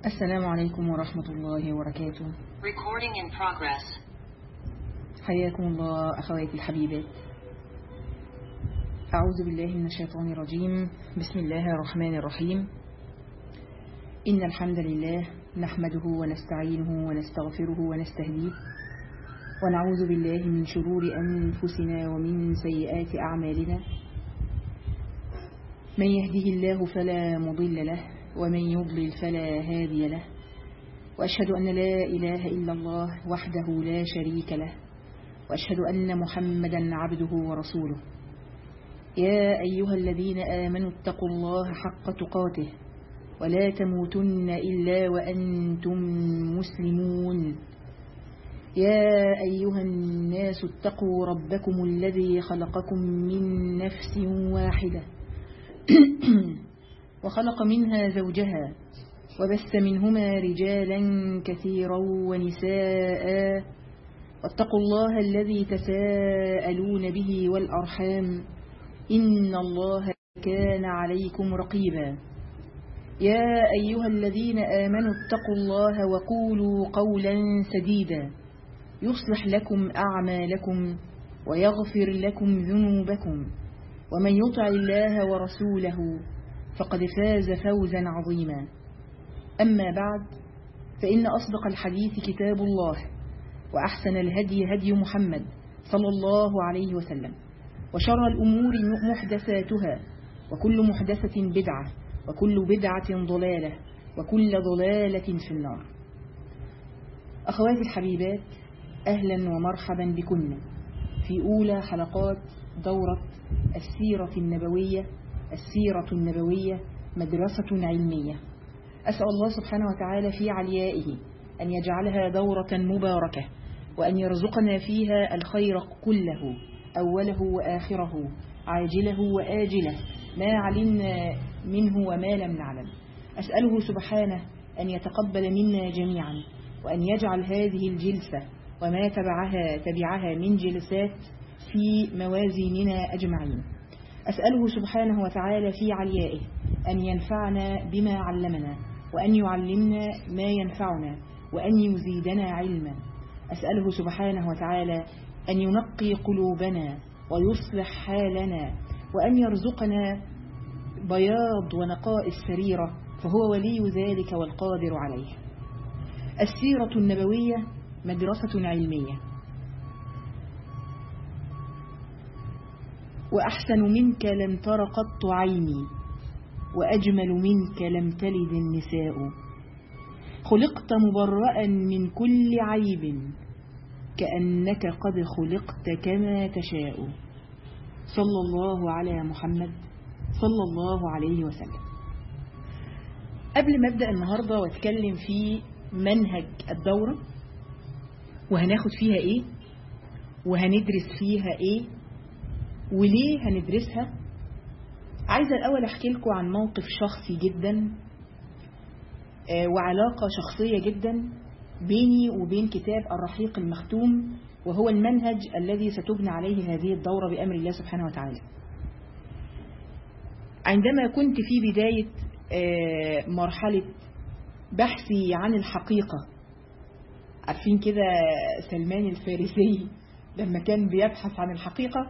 السلام عليكم ورحمة الله وبركاته Recording in progress. حياكم الله أخواتي الحبيبات أعوذ بالله من الشيطان الرجيم بسم الله الرحمن الرحيم إن الحمد لله نحمده ونستعينه ونستغفره ونستهديه ونعوذ بالله من شرور أنفسنا ومن سيئات أعمالنا من يهده الله فلا مضل له ومن يضلل فلا هادي له وأشهد أن لا إله إلا الله وحده لا شريك له وأشهد أن محمدا عبده ورسوله يا أيها الذين آمنوا اتقوا الله حق تقاته ولا تموتن إلا وأنتم مسلمون يا أيها الناس اتقوا ربكم الذي خلقكم من نفس واحدة وخلق منها زوجها وبث منهما رجالا كثيرا ونساء واتقوا الله الذي تساءلون به والأرحام إن الله كان عليكم رقيبا يا أيها الذين آمنوا اتقوا الله وقولوا قولا سديدا يصلح لكم أعمالكم ويغفر لكم ذنوبكم ومن يطع الله ورسوله فقد فاز فوزا عظيما أما بعد فإن أصدق الحديث كتاب الله وأحسن الهدي هدي محمد صلى الله عليه وسلم وشر الأمور محدثاتها وكل محدثة بدعة وكل بدعة ضلالة وكل ضلالة في النار أخواتي الحبيبات أهلا ومرحبا بكن في أولى حلقات دورة السيرة النبوية السيرة النبوية مدرسة علمية أسأل الله سبحانه وتعالى في عليائه أن يجعلها دورة مباركة وأن يرزقنا فيها الخير كله أوله وآخره عاجله وآجله ما علمنا منه وما لم نعلم أسأله سبحانه أن يتقبل منا جميعا وأن يجعل هذه الجلسة وما تبعها تبعها من جلسات في موازيننا أجمعين أسأله سبحانه وتعالى في عليائه أن ينفعنا بما علمنا وأن يعلمنا ما ينفعنا وأن يزيدنا علما أسأله سبحانه وتعالى أن ينقي قلوبنا ويصلح حالنا وأن يرزقنا بياض ونقاء السريرة فهو ولي ذلك والقادر عليه السيرة النبوية مدرسة علمية وأحسن منك لم تر قط عيني وأجمل منك لم تلد النساء خلقت مبرأ من كل عيب كأنك قد خلقت كما تشاء صلى الله على محمد صلى الله عليه وسلم قبل ما أبدأ النهاردة واتكلم في منهج الدورة وهناخد فيها ايه وهندرس فيها ايه وليه هندرسها عايزة الأول أحكي لكم عن موقف شخصي جدا وعلاقة شخصية جدا بيني وبين كتاب الرحيق المختوم وهو المنهج الذي ستبنى عليه هذه الدورة بأمر الله سبحانه وتعالى عندما كنت في بداية مرحلة بحثي عن الحقيقة عارفين كده سلمان الفارسي لما كان بيبحث عن الحقيقة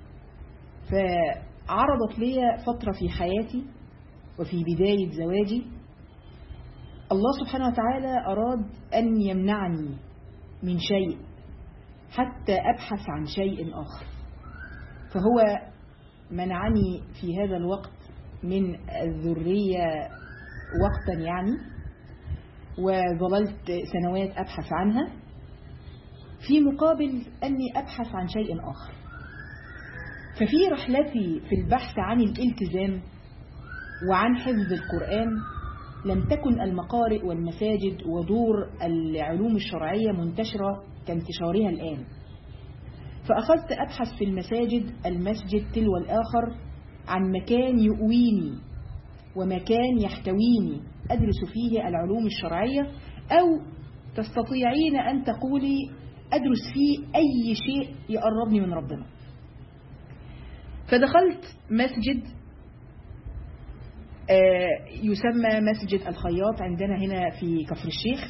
فعرضت لي فترة في حياتي وفي بداية زواجي الله سبحانه وتعالى أراد أن يمنعني من شيء حتى أبحث عن شيء آخر فهو منعني في هذا الوقت من الذرية وقتا يعني وظللت سنوات أبحث عنها في مقابل أني أبحث عن شيء آخر ففي رحلتي في البحث عن الالتزام وعن حفظ القرآن لم تكن المقارئ والمساجد ودور العلوم الشرعية منتشرة كانتشارها الآن فأخذت أبحث في المساجد المسجد تلو الآخر عن مكان يؤويني ومكان يحتويني أدرس فيه العلوم الشرعية أو تستطيعين أن تقولي أدرس فيه أي شيء يقربني من ربنا فدخلت مسجد آه، يسمى مسجد الخياط عندنا هنا في كفر الشيخ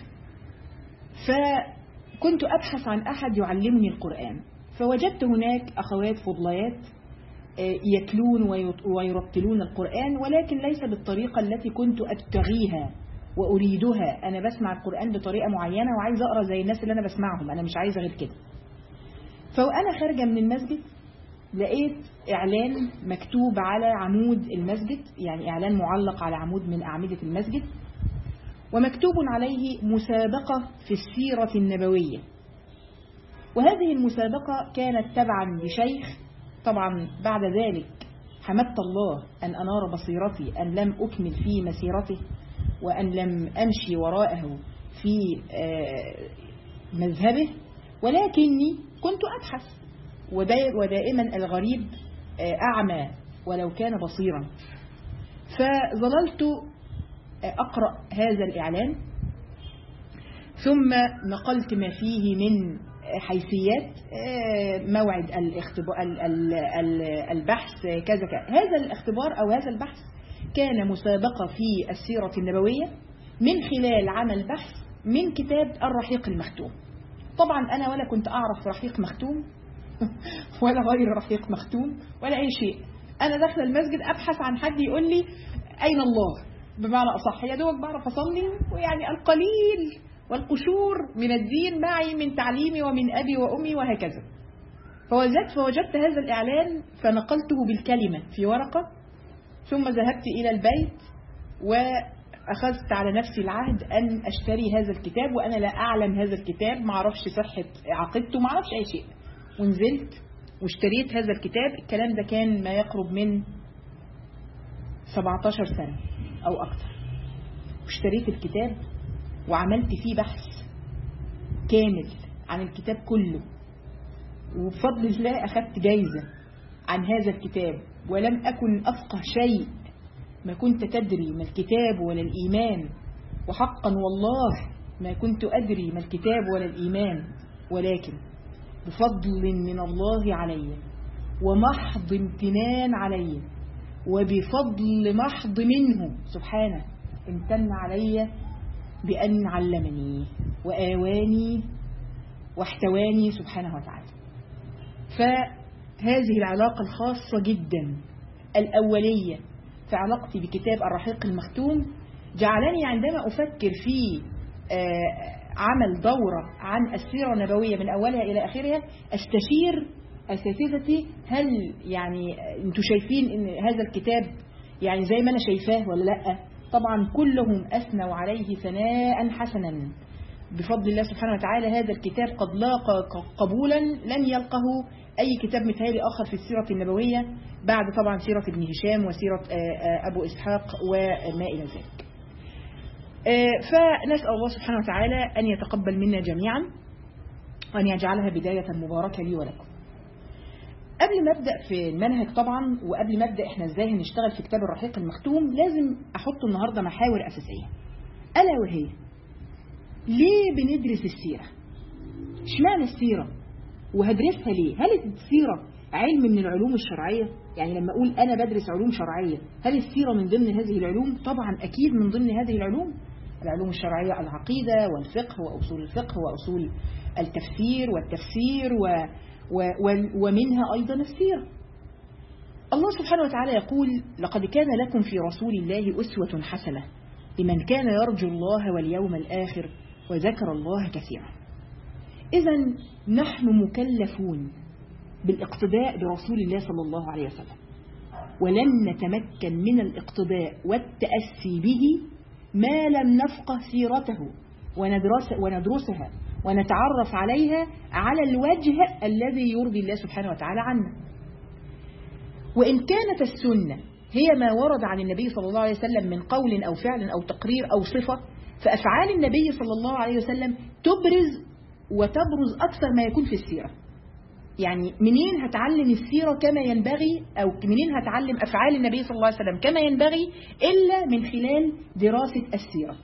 فكنت أبحث عن أحد يعلمني القرآن فوجدت هناك أخوات فضليات آه، يتلون ويط- ويرتلون القرآن ولكن ليس بالطريقة التي كنت أبتغيها وأريدها أنا بسمع القرآن بطريقة معينة وعايزة أقرأ زي الناس اللي أنا بسمعهم أنا مش عايزة غير كده فوأنا خارجة من المسجد لقيت إعلان مكتوب على عمود المسجد يعني إعلان معلق على عمود من أعمدة المسجد ومكتوب عليه مسابقة في السيرة النبوية وهذه المسابقة كانت تبعا لشيخ طبعا بعد ذلك حمدت الله أن أنار بصيرتي أن لم أكمل في مسيرته وأن لم أمشي وراءه في آه، مذهبه ولكني كنت أبحث ودا- ودائما الغريب آه، أعمى ولو كان بصيرا فظللت آه، أقرأ هذا الإعلان ثم نقلت ما فيه من حيثيات آه، موعد الاختبار ال- ال- ال- البحث آه، كذا كذا هذا الاختبار أو هذا البحث كان مسابقة في السيرة النبوية من خلال عمل بحث من كتاب الرحيق المختوم طبعا أنا ولا كنت أعرف رحيق مختوم ولا غير رحيق مختوم ولا أي شيء أنا داخلة المسجد أبحث عن حد يقول لي أين الله بمعنى أصح يا دوبك بعرف أصلي ويعني القليل والقشور من الدين معي من تعليمي ومن أبي وأمي وهكذا فوجدت فوجدت هذا الإعلان فنقلته بالكلمة في ورقة ثم ذهبت إلى البيت وأخذت على نفسي العهد أن أشتري هذا الكتاب وأنا لا أعلم هذا الكتاب ما أعرفش صحة عقيدته ما أعرفش أي شيء ونزلت واشتريت هذا الكتاب الكلام ده كان ما يقرب من 17 سنة أو أكثر واشتريت الكتاب وعملت فيه بحث كامل عن الكتاب كله وبفضل الله أخذت جايزة عن هذا الكتاب ولم أكن أفقه شيء ما كنت تدري ما الكتاب ولا الإيمان وحقا والله ما كنت أدري ما الكتاب ولا الإيمان ولكن بفضل من الله علي ومحض امتنان علي وبفضل محض منه سبحانه امتن علي بأن علمني وآواني واحتواني سبحانه وتعالى فهذه العلاقة الخاصة جدا الأولية في علاقتي بكتاب الرحيق المختوم جعلني عندما أفكر في آه، عمل دورة عن السيرة النبوية من أولها إلى آخرها أستشير أساتذتي هل يعني أنتوا شايفين أن هذا الكتاب يعني زي ما أنا شايفاه ولا لأ طبعا كلهم أثنوا عليه ثناء حسنا بفضل الله سبحانه وتعالى هذا الكتاب قد لاقى ق- قبولا لن يلقه أي كتاب مثالي آخر في السيرة النبوية بعد طبعا سيرة ابن هشام وسيرة آه، آه، أبو إسحاق وما إلى ذلك آه، فنسأل الله سبحانه وتعالى أن يتقبل منا جميعا وأن يجعلها بداية مباركة لي ولكم قبل ما أبدأ في المنهج طبعا وقبل ما أبدأ إحنا إزاي هنشتغل في كتاب الرحيق المختوم لازم أحط النهاردة محاور أساسية ألا وهي ليه بندرس السيرة اشمعنى السيرة وهدرسها ليه هل السيرة علم من العلوم الشرعية يعني لما أقول أنا بدرس علوم شرعية هل السيرة من ضمن هذه العلوم طبعا أكيد من ضمن هذه العلوم العلوم الشرعية العقيدة والفقه وأصول الفقه وأصول التفسير والتفسير و و و ومنها أيضا السيرة الله سبحانه وتعالى يقول لقد كان لكم في رسول الله أسوة حسنة لمن كان يرجو الله واليوم الآخر وذكر الله كثيرا إذا نحن مكلفون بالاقتداء برسول الله صلى الله عليه وسلم ولن نتمكن من الاقتداء والتأسي به ما لم نفقه سيرته وندرس وندرسها ونتعرف عليها على الوجه الذي يرضي الله سبحانه وتعالى عنا وإن كانت السنة هي ما ورد عن النبي صلى الله عليه وسلم من قول أو فعل أو تقرير أو صفة فأفعال النبي صلى الله عليه وسلم تبرز وتبرز أكثر ما يكون في السيرة يعني منين هتعلم السيرة كما ينبغي أو منين هتعلم أفعال النبي صلى الله عليه وسلم كما ينبغي إلا من خلال دراسة السيرة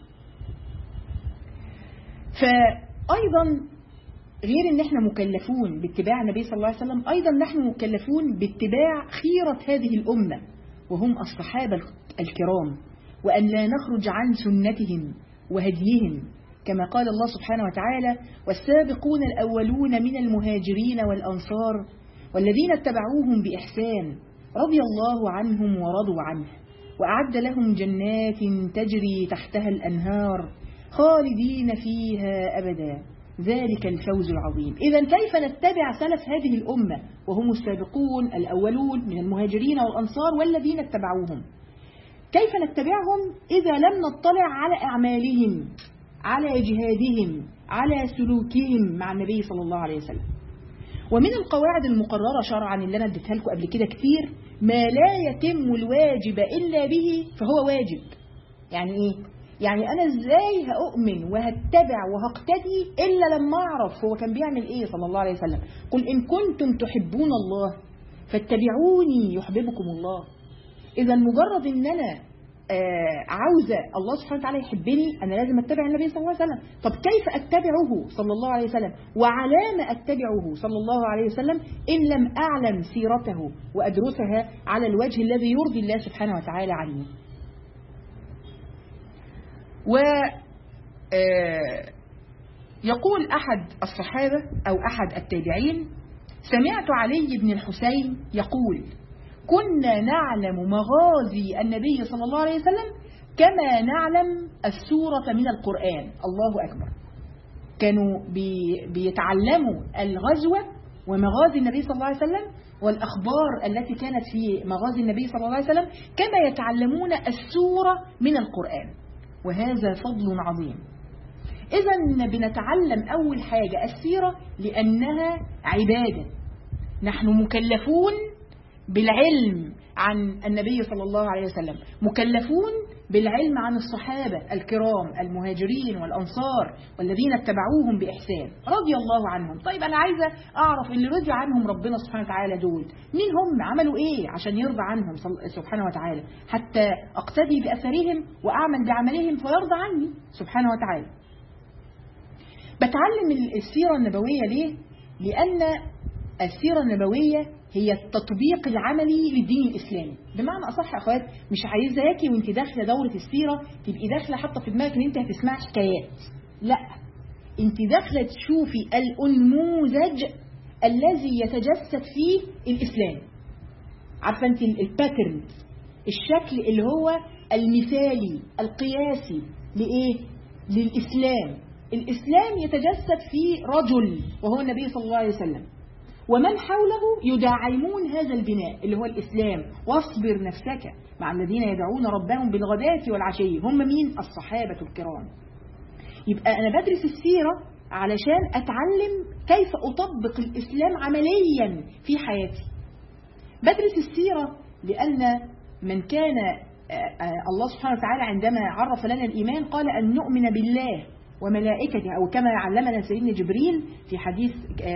فأيضا غير ان احنا مكلفون باتباع النبي صلى الله عليه وسلم ايضا نحن مكلفون باتباع خيرة هذه الامة وهم الصحابة الكرام وأن لا نخرج عن سنتهم وهديهم كما قال الله سبحانه وتعالى والسابقون الأولون من المهاجرين والأنصار والذين اتبعوهم بإحسان رضي الله عنهم ورضوا عنه وأعد لهم جنات تجري تحتها الأنهار خالدين فيها أبدا ذلك الفوز العظيم إذا كيف نتبع سلف هذه الأمة وهم السابقون الأولون من المهاجرين والأنصار والذين اتبعوهم كيف نتبعهم إذا لم نطلع على أعمالهم على جهادهم على سلوكهم مع النبي صلى الله عليه وسلم ومن القواعد المقررة شرعا اللي أنا اديتها لكم قبل كده كتير ما لا يتم الواجب إلا به فهو واجب يعني إيه؟ يعني أنا إزاي هأؤمن وهتبع وهقتدي إلا لما أعرف هو كان بيعمل إيه صلى الله عليه وسلم قل إن كنتم تحبون الله فاتبعوني يحببكم الله إذا مجرد إن أنا آه عاوزة الله سبحانه وتعالى يحبني أنا لازم أتبع النبي صلى الله عليه وسلم طب كيف أتبعه صلى الله عليه وسلم وعلى ما أتبعه صلى الله عليه وسلم إن لم أعلم سيرته وأدرسها على الوجه الذي يرضي الله سبحانه وتعالى عني و آه يقول أحد الصحابة أو أحد التابعين سمعت علي بن الحسين يقول كنا نعلم مغازي النبي صلى الله عليه وسلم كما نعلم السورة من القرآن الله أكبر كانوا بي بيتعلموا الغزوة ومغازي النبي صلى الله عليه وسلم والأخبار التي كانت في مغازي النبي صلى الله عليه وسلم كما يتعلمون السورة من القرآن وهذا فضل عظيم إذا بنتعلم أول حاجة السيرة لأنها عبادة نحن مكلفون بالعلم عن النبي صلى الله عليه وسلم مكلفون بالعلم عن الصحابة الكرام المهاجرين والأنصار والذين اتبعوهم بإحسان رضي الله عنهم طيب أنا عايزة أعرف اللي رضي عنهم ربنا سبحانه وتعالى دول مين هم عملوا إيه عشان يرضى عنهم سبحانه وتعالى حتى أقتدي بأثرهم وأعمل بعملهم فيرضى عني سبحانه وتعالى بتعلم السيرة النبوية ليه؟ لأن السيرة النبوية هي التطبيق العملي للدين الإسلامي بمعنى أصح يا أخوات مش عايزاكي وانت داخلة دورة السيرة تبقي داخلة حاطة في دماغك ان انت هتسمعي حكايات لا انت داخلة تشوفي الأنموذج الذي يتجسد فيه الإسلام عارفة انت الباترن الشكل اللي هو المثالي القياسي لإيه؟ للإسلام الإسلام يتجسد في رجل وهو النبي صلى الله عليه وسلم ومن حوله يدعمون هذا البناء اللي هو الإسلام واصبر نفسك مع الذين يدعون ربهم بالغداة والعشي هم مين؟ الصحابة الكرام يبقى أنا بدرس السيرة علشان أتعلم كيف أطبق الإسلام عمليا في حياتي بدرس السيرة لأن من كان الله سبحانه وتعالى عندما عرف لنا الإيمان قال أن نؤمن بالله وملائكته أو كما علمنا سيدنا جبريل في حديث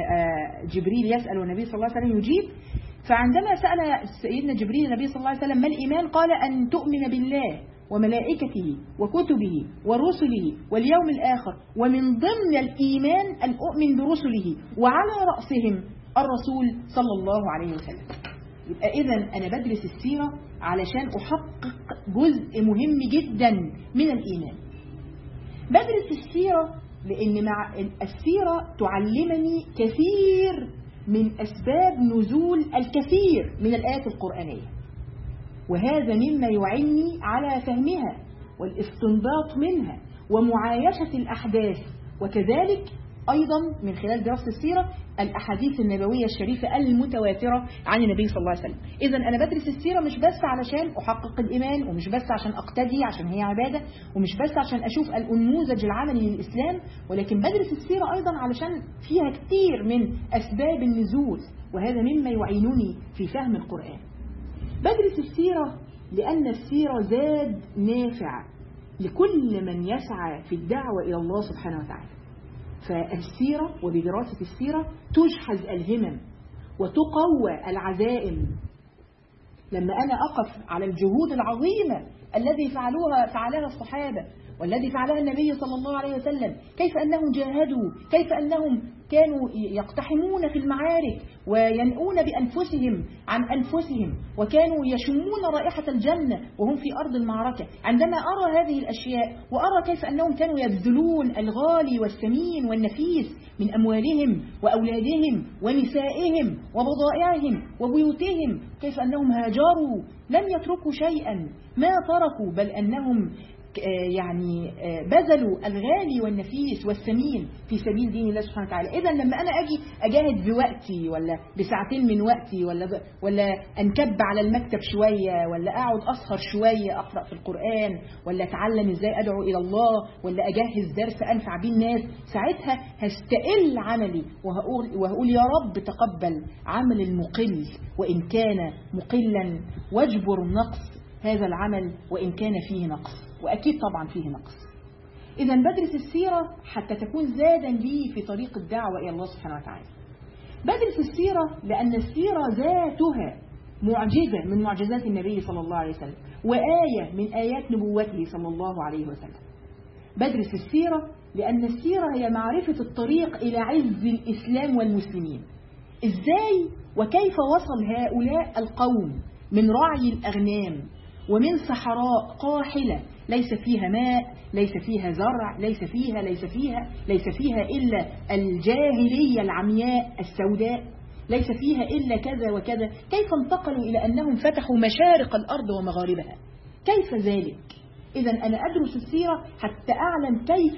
جبريل يسأل والنبي صلى الله عليه وسلم يجيب فعندما سأل سيدنا جبريل النبي صلى الله عليه وسلم ما الإيمان قال أن تؤمن بالله وملائكته وكتبه ورسله واليوم الآخر ومن ضمن الإيمان أن أؤمن برسله وعلى رأسهم الرسول صلى الله عليه وسلم يبقى إذا أنا بدرس السيرة علشان أحقق جزء مهم جدا من الإيمان بدرس السيرة لأن مع السيرة تعلمني كثير من أسباب نزول الكثير من الآيات القرآنية وهذا مما يعني على فهمها والاستنباط منها ومعايشة الأحداث وكذلك أيضا من خلال دراسة السيرة الأحاديث النبوية الشريفة المتواترة عن النبي صلى الله عليه وسلم إذا أنا بدرس السيرة مش بس علشان أحقق الإيمان ومش بس عشان أقتدي عشان هي عبادة ومش بس عشان أشوف الأنموذج العملي للإسلام ولكن بدرس السيرة أيضا علشان فيها كتير من أسباب النزول وهذا مما يعينني في فهم القرآن بدرس السيرة لأن السيرة زاد نافع لكل من يسعى في الدعوة إلى الله سبحانه وتعالى فالسيرة وبدراسة السيرة تجحز الهمم وتقوى العزائم لما أنا أقف على الجهود العظيمة الذي فعلوها فعلها الصحابة والذي فعلها النبي صلى الله عليه وسلم كيف أنهم جاهدوا كيف أنهم كانوا يقتحمون في المعارك وينؤون بأنفسهم عن أنفسهم وكانوا يشمون رائحة الجنة وهم في أرض المعركة عندما أرى هذه الأشياء وأرى كيف أنهم كانوا يبذلون الغالي والثمين والنفيس من أموالهم وأولادهم ونسائهم وبضائعهم وبيوتهم كيف أنهم هاجروا لم يتركوا شيئا ما تركوا بل أنهم يعني بذلوا الغالي والنفيس والثمين في سبيل دين الله سبحانه وتعالى إذا لما أنا أجي أجاهد بوقتي ولا بساعتين من وقتي ولا ب... ولا أنكب على المكتب شوية ولا أقعد أسهر شوية أقرأ في القرآن ولا أتعلم إزاي أدعو إلى الله ولا أجهز درس أنفع بيه الناس ساعتها هستقل عملي وهقول, وهقول يا رب تقبل عمل المقل وإن كان مقلا واجبر نقص هذا العمل وإن كان فيه نقص وأكيد طبعا فيه نقص إذا بدرس السيرة حتى تكون زادا لي في طريق الدعوة إلى الله سبحانه وتعالى بدرس السيرة لأن السيرة ذاتها معجزة من معجزات النبي صلى الله عليه وسلم وآية من آيات نبوته صلى الله عليه وسلم بدرس السيرة لأن السيرة هي معرفة الطريق إلى عز الإسلام والمسلمين إزاي وكيف وصل هؤلاء القوم من رعي الأغنام ومن صحراء قاحلة ليس فيها ماء ليس فيها زرع ليس فيها ليس فيها ليس فيها إلا الجاهلية العمياء السوداء ليس فيها إلا كذا وكذا كيف انتقلوا إلى أنهم فتحوا مشارق الأرض ومغاربها كيف ذلك إذا أنا أدرس السيرة حتى أعلم كيف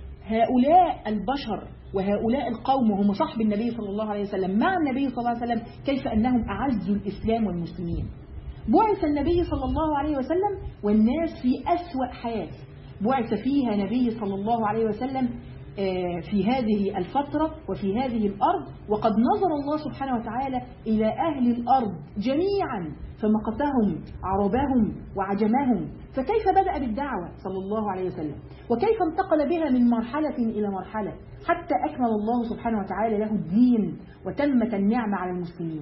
هؤلاء البشر وهؤلاء القوم وهم صحب النبي صلى الله عليه وسلم مع النبي صلى الله عليه وسلم كيف أنهم أعزوا الإسلام والمسلمين بعث النبي صلى الله عليه وسلم والناس في أسوأ حال بعث فيها نبي صلى الله عليه وسلم في هذه الفترة وفي هذه الأرض وقد نظر الله سبحانه وتعالى إلى أهل الأرض جميعا فمقتهم عربهم وعجمهم فكيف بدأ بالدعوة صلى الله عليه وسلم وكيف انتقل بها من مرحلة إلى مرحلة حتى أكمل الله سبحانه وتعالى له الدين وتمت النعمة على المسلمين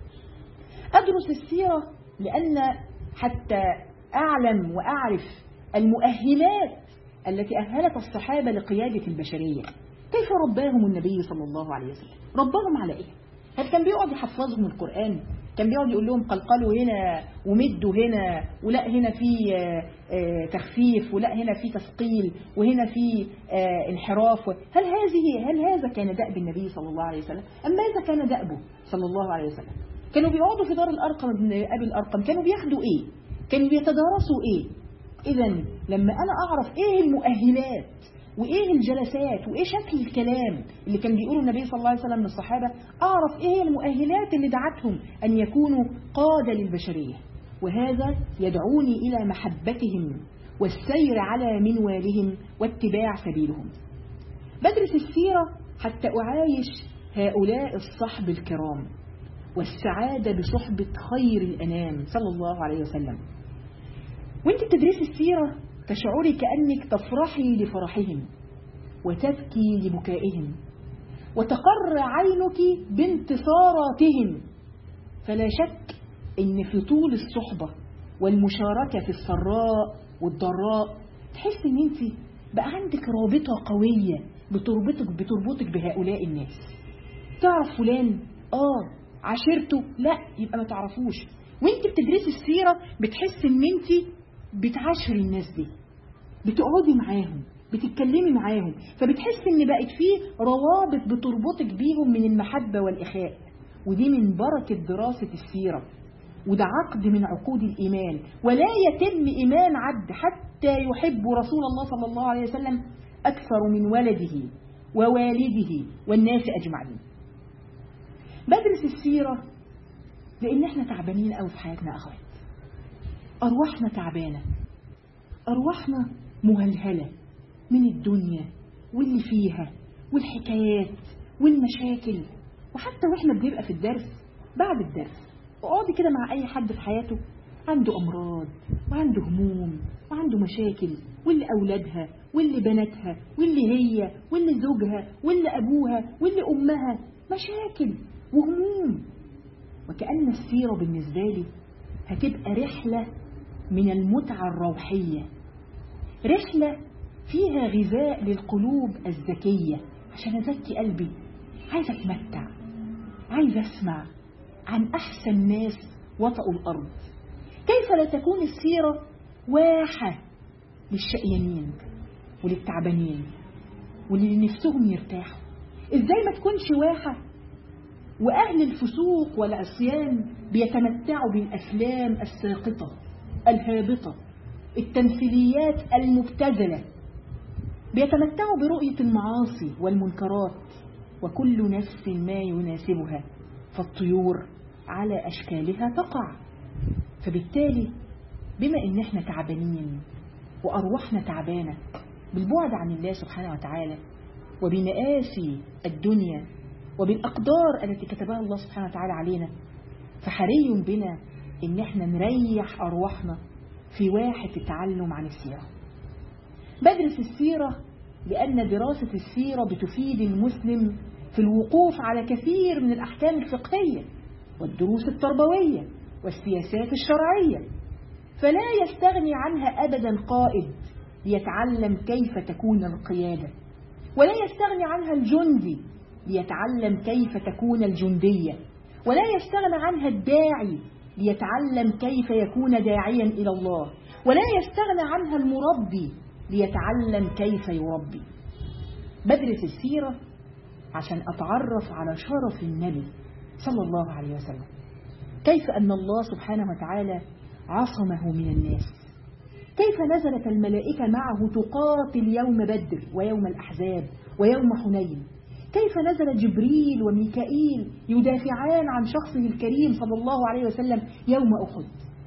أدرس السيرة لأن حتى أعلم وأعرف المؤهلات التي أهلت الصحابة لقيادة البشرية كيف رباهم النبي صلى الله عليه وسلم رباهم على إيه هل كان بيقعد يحفظهم القرآن كان بيقعد يقول لهم قلقلوا هنا ومدوا هنا ولا هنا في تخفيف ولا هنا في تثقيل وهنا في انحراف هل هذه هل هذا كان دأب النبي صلى الله عليه وسلم أم ماذا كان دأبه صلى الله عليه وسلم كانوا بيقعدوا في دار الأرقم ابن أبي الأرقم كانوا بياخدوا إيه كانوا بيتدارسوا إيه إذا لما أنا أعرف إيه المؤهلات وإيه الجلسات وإيه شكل الكلام اللي كان بيقوله النبي صلى الله عليه وسلم للصحابة أعرف إيه المؤهلات اللي دعتهم أن يكونوا قادة للبشرية وهذا يدعوني إلى محبتهم والسير على منوالهم واتباع سبيلهم بدرس السيرة حتى أعايش هؤلاء الصحب الكرام والسعادة بصحبة خير الأنام صلى الله عليه وسلم وانت بتدرسي السيرة تشعري كأنك تفرحي لفرحهم وتبكي لبكائهم وتقر عينك بانتصاراتهم فلا شك ان في طول الصحبة والمشاركة في السراء والضراء تحس ان انت بقى عندك رابطة قوية بتربطك بتربطك بهؤلاء الناس تعرف فلان اه عشيرته لا يبقى ما تعرفوش وانت بتدرسي السيرة بتحس ان انت بتعاشري الناس دي بتقعدي معاهم بتتكلمي معاهم فبتحس ان بقت فيه روابط بتربطك بيهم من المحبة والإخاء ودي من بركة دراسة السيرة وده عقد من عقود الإيمان ولا يتم إيمان عبد حتى يحب رسول الله صلى الله عليه وسلم أكثر من ولده ووالده والناس أجمعين بدرس السيرة لأن احنا تعبانين قوي في حياتنا أخوات أرواحنا تعبانة أرواحنا مهلهلة من الدنيا واللي فيها والحكايات والمشاكل وحتى واحنا بنبقى في الدرس بعد الدرس اقعدي كده مع أي حد في حياته عنده أمراض وعنده هموم وعنده مشاكل واللي أولادها واللي بناتها واللي هي واللي زوجها واللي أبوها واللي أمها مشاكل وهموم وكأن السيرة بالنسبة لي هتبقى رحلة من المتعة الروحية رحلة فيها غذاء للقلوب الذكية عشان أزكي قلبي عايز أتمتع عايز أسمع عن أحسن ناس وطئوا الأرض كيف لا تكون السيرة واحة للشقيانين وللتعبانين واللي نفسهم يرتاحوا ازاي ما تكونش واحة وأهل الفسوق والعصيان بيتمتعوا بالأفلام الساقطة الهابطة التمثيليات المبتذلة بيتمتعوا برؤية المعاصي والمنكرات وكل نفس ما يناسبها فالطيور على أشكالها تقع فبالتالي بما إن احنا تعبانين وأرواحنا تعبانة بالبعد عن الله سبحانه وتعالى وبمآسي الدنيا وبالأقدار التي كتبها الله سبحانه وتعالى علينا فحري بنا إن احنا نريح أرواحنا في واحة التعلم عن السيرة بدرس السيرة لأن دراسة السيرة بتفيد المسلم في الوقوف على كثير من الأحكام الفقهية والدروس التربوية والسياسات الشرعية فلا يستغني عنها أبدا قائد ليتعلم كيف تكون القيادة ولا يستغني عنها الجندي ليتعلم كيف تكون الجندية ولا يستغنى عنها الداعي ليتعلم كيف يكون داعيا إلى الله ولا يستغنى عنها المربي ليتعلم كيف يربي بدرس السيرة عشان أتعرف على شرف النبي صلى الله عليه وسلم كيف أن الله سبحانه وتعالى عصمه من الناس كيف نزلت الملائكة معه تقاتل يوم بدر ويوم الأحزاب ويوم حنين كيف نزل جبريل وميكائيل يدافعان عن شخصه الكريم صلى الله عليه وسلم يوم أحد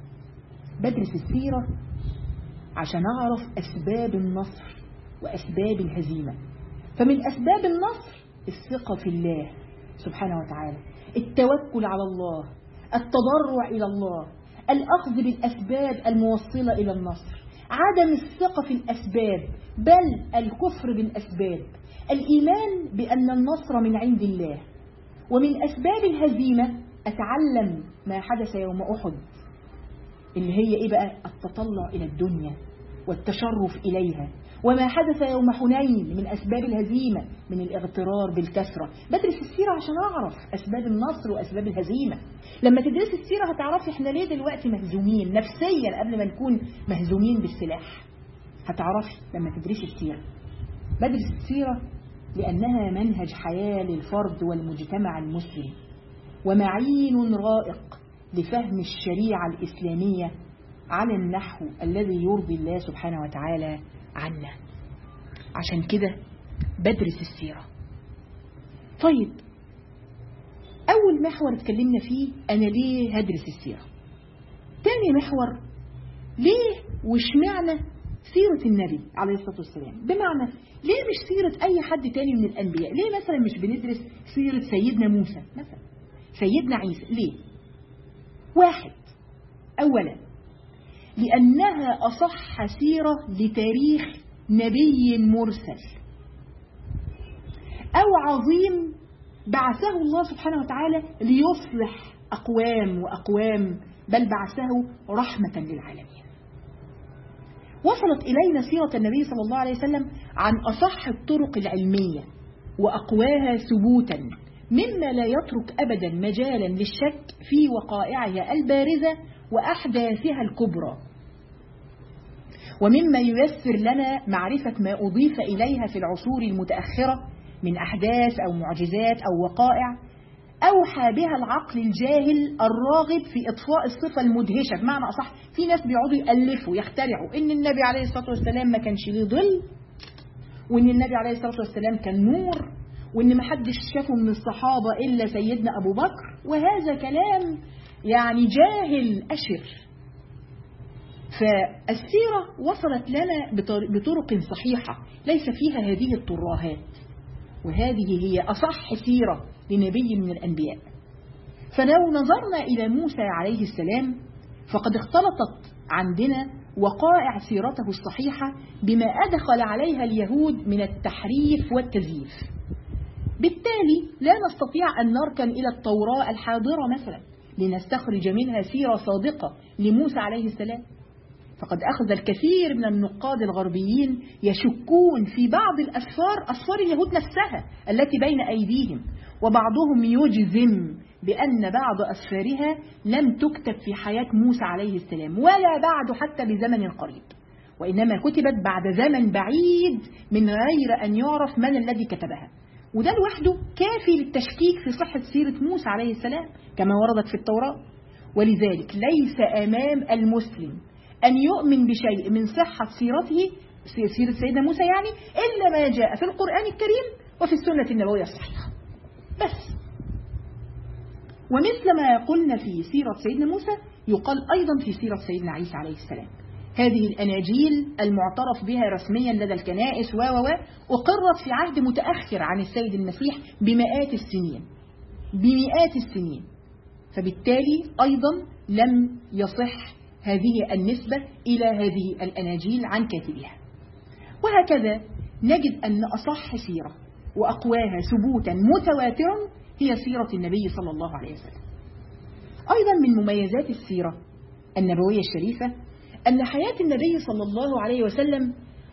بدرس السيرة عشان أعرف أسباب النصر وأسباب الهزيمة فمن أسباب النصر الثقة في الله سبحانه وتعالى التوكل على الله التضرع إلى الله الأخذ بالأسباب الموصلة إلى النصر عدم الثقة في الأسباب بل الكفر بالأسباب الإيمان بأن النصر من عند الله ومن أسباب الهزيمة أتعلم ما حدث يوم أحد اللي هي إيه بقى التطلع إلى الدنيا والتشرف إليها وما حدث يوم حنين من أسباب الهزيمة من الاغترار بالكسرة بدرس السيرة عشان أعرف أسباب النصر وأسباب الهزيمة لما تدرس السيرة هتعرفي احنا ليه دلوقتي مهزومين نفسيا قبل ما نكون مهزومين بالسلاح هتعرفي لما تدرسي السيرة بدرس السيرة لأنها منهج حياة للفرد والمجتمع المسلم ومعين رائق لفهم الشريعة الإسلامية على النحو الذي يرضي الله سبحانه وتعالى عنا عشان كده بدرس السيرة طيب أول محور اتكلمنا فيه أنا ليه هدرس السيرة تاني محور ليه واشمعنى سيرة النبي عليه الصلاة والسلام بمعنى ليه مش سيرة أي حد تاني من الأنبياء ليه مثلا مش بندرس سيرة سيدنا موسى مثلا سيدنا عيسى ليه واحد أولا لأنها أصح سيرة لتاريخ نبي مرسل أو عظيم بعثه الله سبحانه وتعالى ليصلح أقوام وأقوام بل بعثه رحمة للعالمين وصلت إلينا سيرة النبي صلى الله عليه وسلم عن أصح الطرق العلمية وأقواها ثبوتا مما لا يترك أبدا مجالا للشك في وقائعها البارزة وأحداثها الكبرى ومما ييسر لنا معرفة ما أضيف إليها في العصور المتأخرة من أحداث أو معجزات أو وقائع أوحى بها العقل الجاهل الراغب في إطفاء الصفة المدهشة بمعنى أصح في ناس بيقعدوا يألفوا يخترعوا إن النبي عليه الصلاة والسلام ما كانش ليه ظل وإن النبي عليه الصلاة والسلام كان نور وإن ما حدش شافه من الصحابة إلا سيدنا أبو بكر وهذا كلام يعني جاهل أشر فالسيرة وصلت لنا بطرق صحيحة ليس فيها هذه الترهات وهذه هي أصح سيرة لنبي من الأنبياء فلو نظرنا إلى موسى عليه السلام فقد اختلطت عندنا وقائع سيرته الصحيحة بما أدخل عليها اليهود من التحريف والتزييف بالتالي لا نستطيع أن نركن إلى التوراة الحاضرة مثلا لنستخرج منها سيرة صادقة لموسى عليه السلام فقد أخذ الكثير من النقاد الغربيين يشكون في بعض الأسفار أسفار اليهود نفسها التي بين أيديهم وبعضهم يجزم بأن بعض أسفارها لم تكتب في حياة موسى عليه السلام ولا بعد حتى بزمن قريب وإنما كتبت بعد زمن بعيد من غير أن يعرف من الذي كتبها وده لوحده كافي للتشكيك في صحة سيرة موسى عليه السلام كما وردت في التوراة ولذلك ليس أمام المسلم أن يؤمن بشيء من صحة سيرته سيرة سيدنا موسى يعني إلا ما جاء في القرآن الكريم وفي السنة النبوية الصحيحة بس ومثل ما قلنا في سيرة سيدنا موسى يقال أيضا في سيرة سيدنا عيسى عليه السلام هذه الأناجيل المعترف بها رسميا لدى الكنائس و و أقرت في عهد متأخر عن السيد المسيح بمئات السنين بمئات السنين فبالتالي أيضا لم يصح هذه النسبة إلى هذه الأناجيل عن كاتبها وهكذا نجد أن أصح سيرة وأقواها ثبوتا متواترا هي سيرة النبي صلى الله عليه وسلم أيضا من مميزات السيرة النبوية الشريفة أن حياة النبي صلى الله عليه وسلم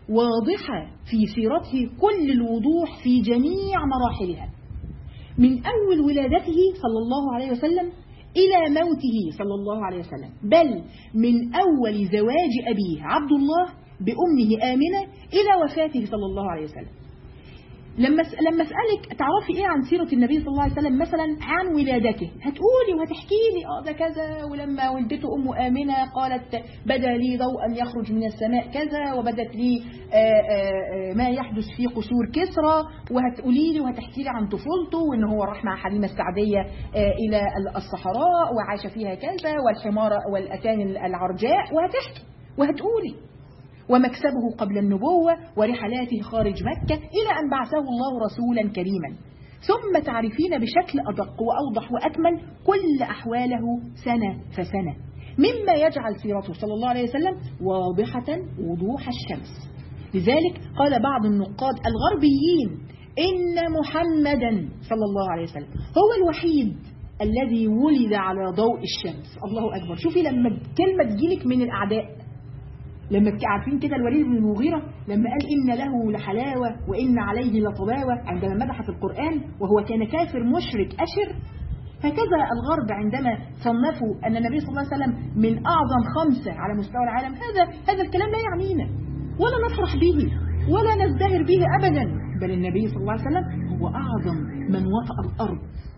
واضحة في سيرته كل الوضوح في جميع مراحلها من أول ولادته صلى الله عليه وسلم إلى موته صلى الله عليه وسلم بل من أول زواج أبيه عبد الله بأمه آمنة إلى وفاته صلى الله عليه وسلم لما لما اسالك تعرفي ايه عن سيره النبي صلى الله عليه وسلم مثلا عن ولادته هتقولي وهتحكي لي اه ده كذا ولما ولدته امه امنه قالت بدا لي ضوءا يخرج من السماء كذا وبدت لي آآ آآ ما يحدث في قصور كسرى وهتقولي لي وهتحكي لي عن طفولته وان هو راح مع حليمه السعديه الى الصحراء وعاش فيها كذا والحمار والاتان العرجاء وهتحكي وهتقولي ومكسبه قبل النبوة ورحلاته خارج مكة إلى أن بعثه الله رسولا كريما ثم تعرفين بشكل أدق وأوضح وأكمل كل أحواله سنة فسنة مما يجعل سيرته صلى الله عليه وسلم واضحة وضوح الشمس لذلك قال بعض النقاد الغربيين إن محمدا صلى الله عليه وسلم هو الوحيد الذي ولد على ضوء الشمس الله أكبر شوفي لما كلمة تجيلك من الأعداء لما عارفين كده الوليد بن المغيرة لما قال إن له لحلاوة وإن عليه لطلاوة عندما مدح في القرآن وهو كان كافر مشرك أشر هكذا الغرب عندما صنفوا أن النبي صلى الله عليه وسلم من أعظم خمسة على مستوى العالم هذا هذا الكلام لا يعنينا ولا نفرح به ولا نزدهر به أبدا بل النبي صلى الله عليه وسلم هو أعظم من وطأ الأرض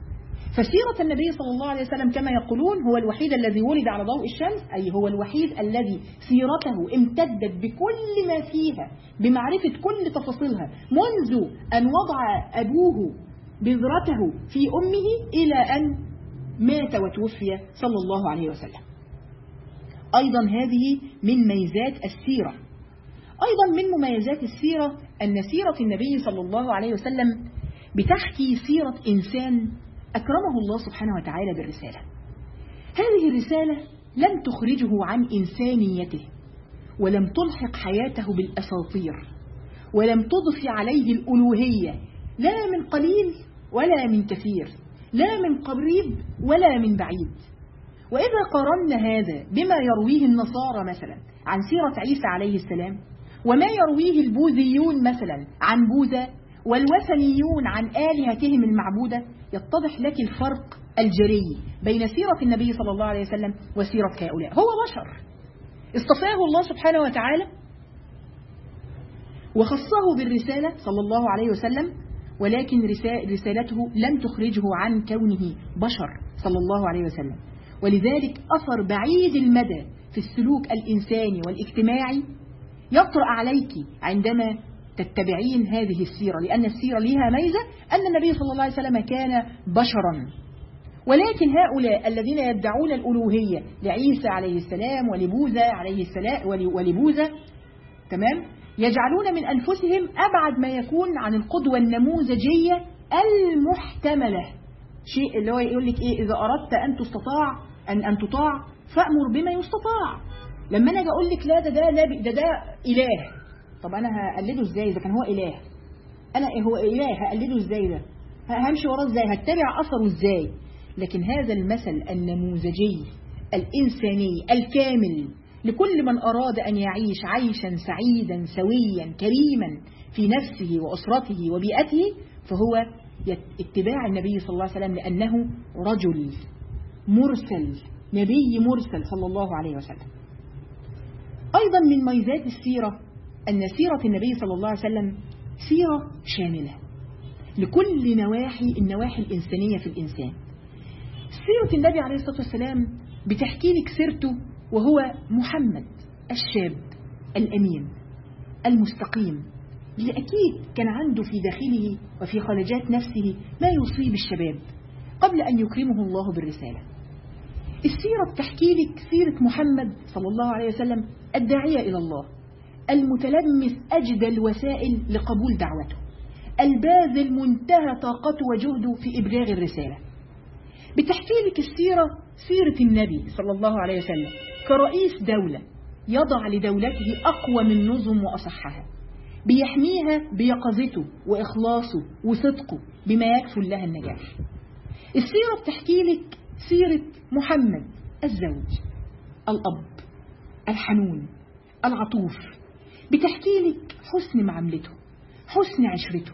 فسيرة النبي صلى الله عليه وسلم كما يقولون هو الوحيد الذي ولد على ضوء الشمس أي هو الوحيد الذي سيرته امتدت بكل ما فيها بمعرفة كل تفاصيلها منذ أن وضع أبوه بذرته في أمه إلى أن مات وتوفي صلى الله عليه وسلم أيضا هذه من ميزات السيرة أيضا من مميزات السيرة أن سيرة النبي صلى الله عليه وسلم بتحكي سيرة إنسان أكرمه الله سبحانه وتعالى بالرسالة هذه الرسالة لم تخرجه عن إنسانيته ولم تلحق حياته بالأساطير ولم تضف عليه الألوهية لا من قليل ولا من كثير لا من قريب ولا من بعيد وإذا قارنا هذا بما يرويه النصارى مثلا عن سيرة عيسى عليه السلام وما يرويه البوذيون مثلا عن بوذا والوثنيون عن آلهتهم المعبودة يتضح لك الفرق الجلي بين سيرة النبي صلى الله عليه وسلم وسيرة هؤلاء هو بشر اصطفاه الله سبحانه وتعالى وخصه بالرسالة صلى الله عليه وسلم ولكن رسالته لم تخرجه عن كونه بشر صلى الله عليه وسلم ولذلك أثر بعيد المدى في السلوك الإنساني والاجتماعي يطرأ عليك عندما تتبعين هذه السيرة لأن السيرة لها ميزة أن النبي صلى الله عليه وسلم كان بشرا ولكن هؤلاء الذين يدعون الألوهية لعيسى عليه السلام ولبوذا عليه السلام ولبوذا تمام يجعلون من أنفسهم أبعد ما يكون عن القدوة النموذجية المحتملة شيء اللي هو يقول لك إيه إذا أردت أن تستطاع أن أن تطاع فأمر بما يستطاع لما أنا أجي أقول لك لا ده ده نبي ده ده إله طب أنا هقلده إزاي إذا كان هو إله أنا هو إله هقلده إزاي ده همشي وراه إزاي هتبع أثره إزاي لكن هذا المثل النموذجي الإنساني الكامل لكل من أراد أن يعيش عيشا سعيدا سويا كريما في نفسه وأسرته وبيئته فهو اتباع النبي صلى الله عليه وسلم لأنه رجل مرسل نبي مرسل صلى الله عليه وسلم أيضا من ميزات السيرة أن سيرة النبي صلى الله عليه وسلم سيرة شاملة لكل نواحي النواحي الإنسانية في الإنسان سيرة النبي عليه الصلاة والسلام بتحكي لك سيرته وهو محمد الشاب الأمين المستقيم اللي أكيد كان عنده في داخله وفي خلجات نفسه ما يصيب الشباب قبل أن يكرمه الله بالرسالة السيرة بتحكي لك سيرة محمد صلى الله عليه وسلم الداعية إلى الله المتلمس أجدى الوسائل لقبول دعوته الباذل منتهى طاقته وجهده في إبلاغ الرسالة بتحكي لك السيرة سيرة النبي صلى الله عليه وسلم كرئيس دولة يضع لدولته أقوى من نظم وأصحها بيحميها بيقظته وإخلاصه وصدقه بما يكفل لها النجاح السيرة بتحكي لك سيرة محمد الزوج الأب الحنون العطوف بتحكي لك حسن معاملته حسن عشرته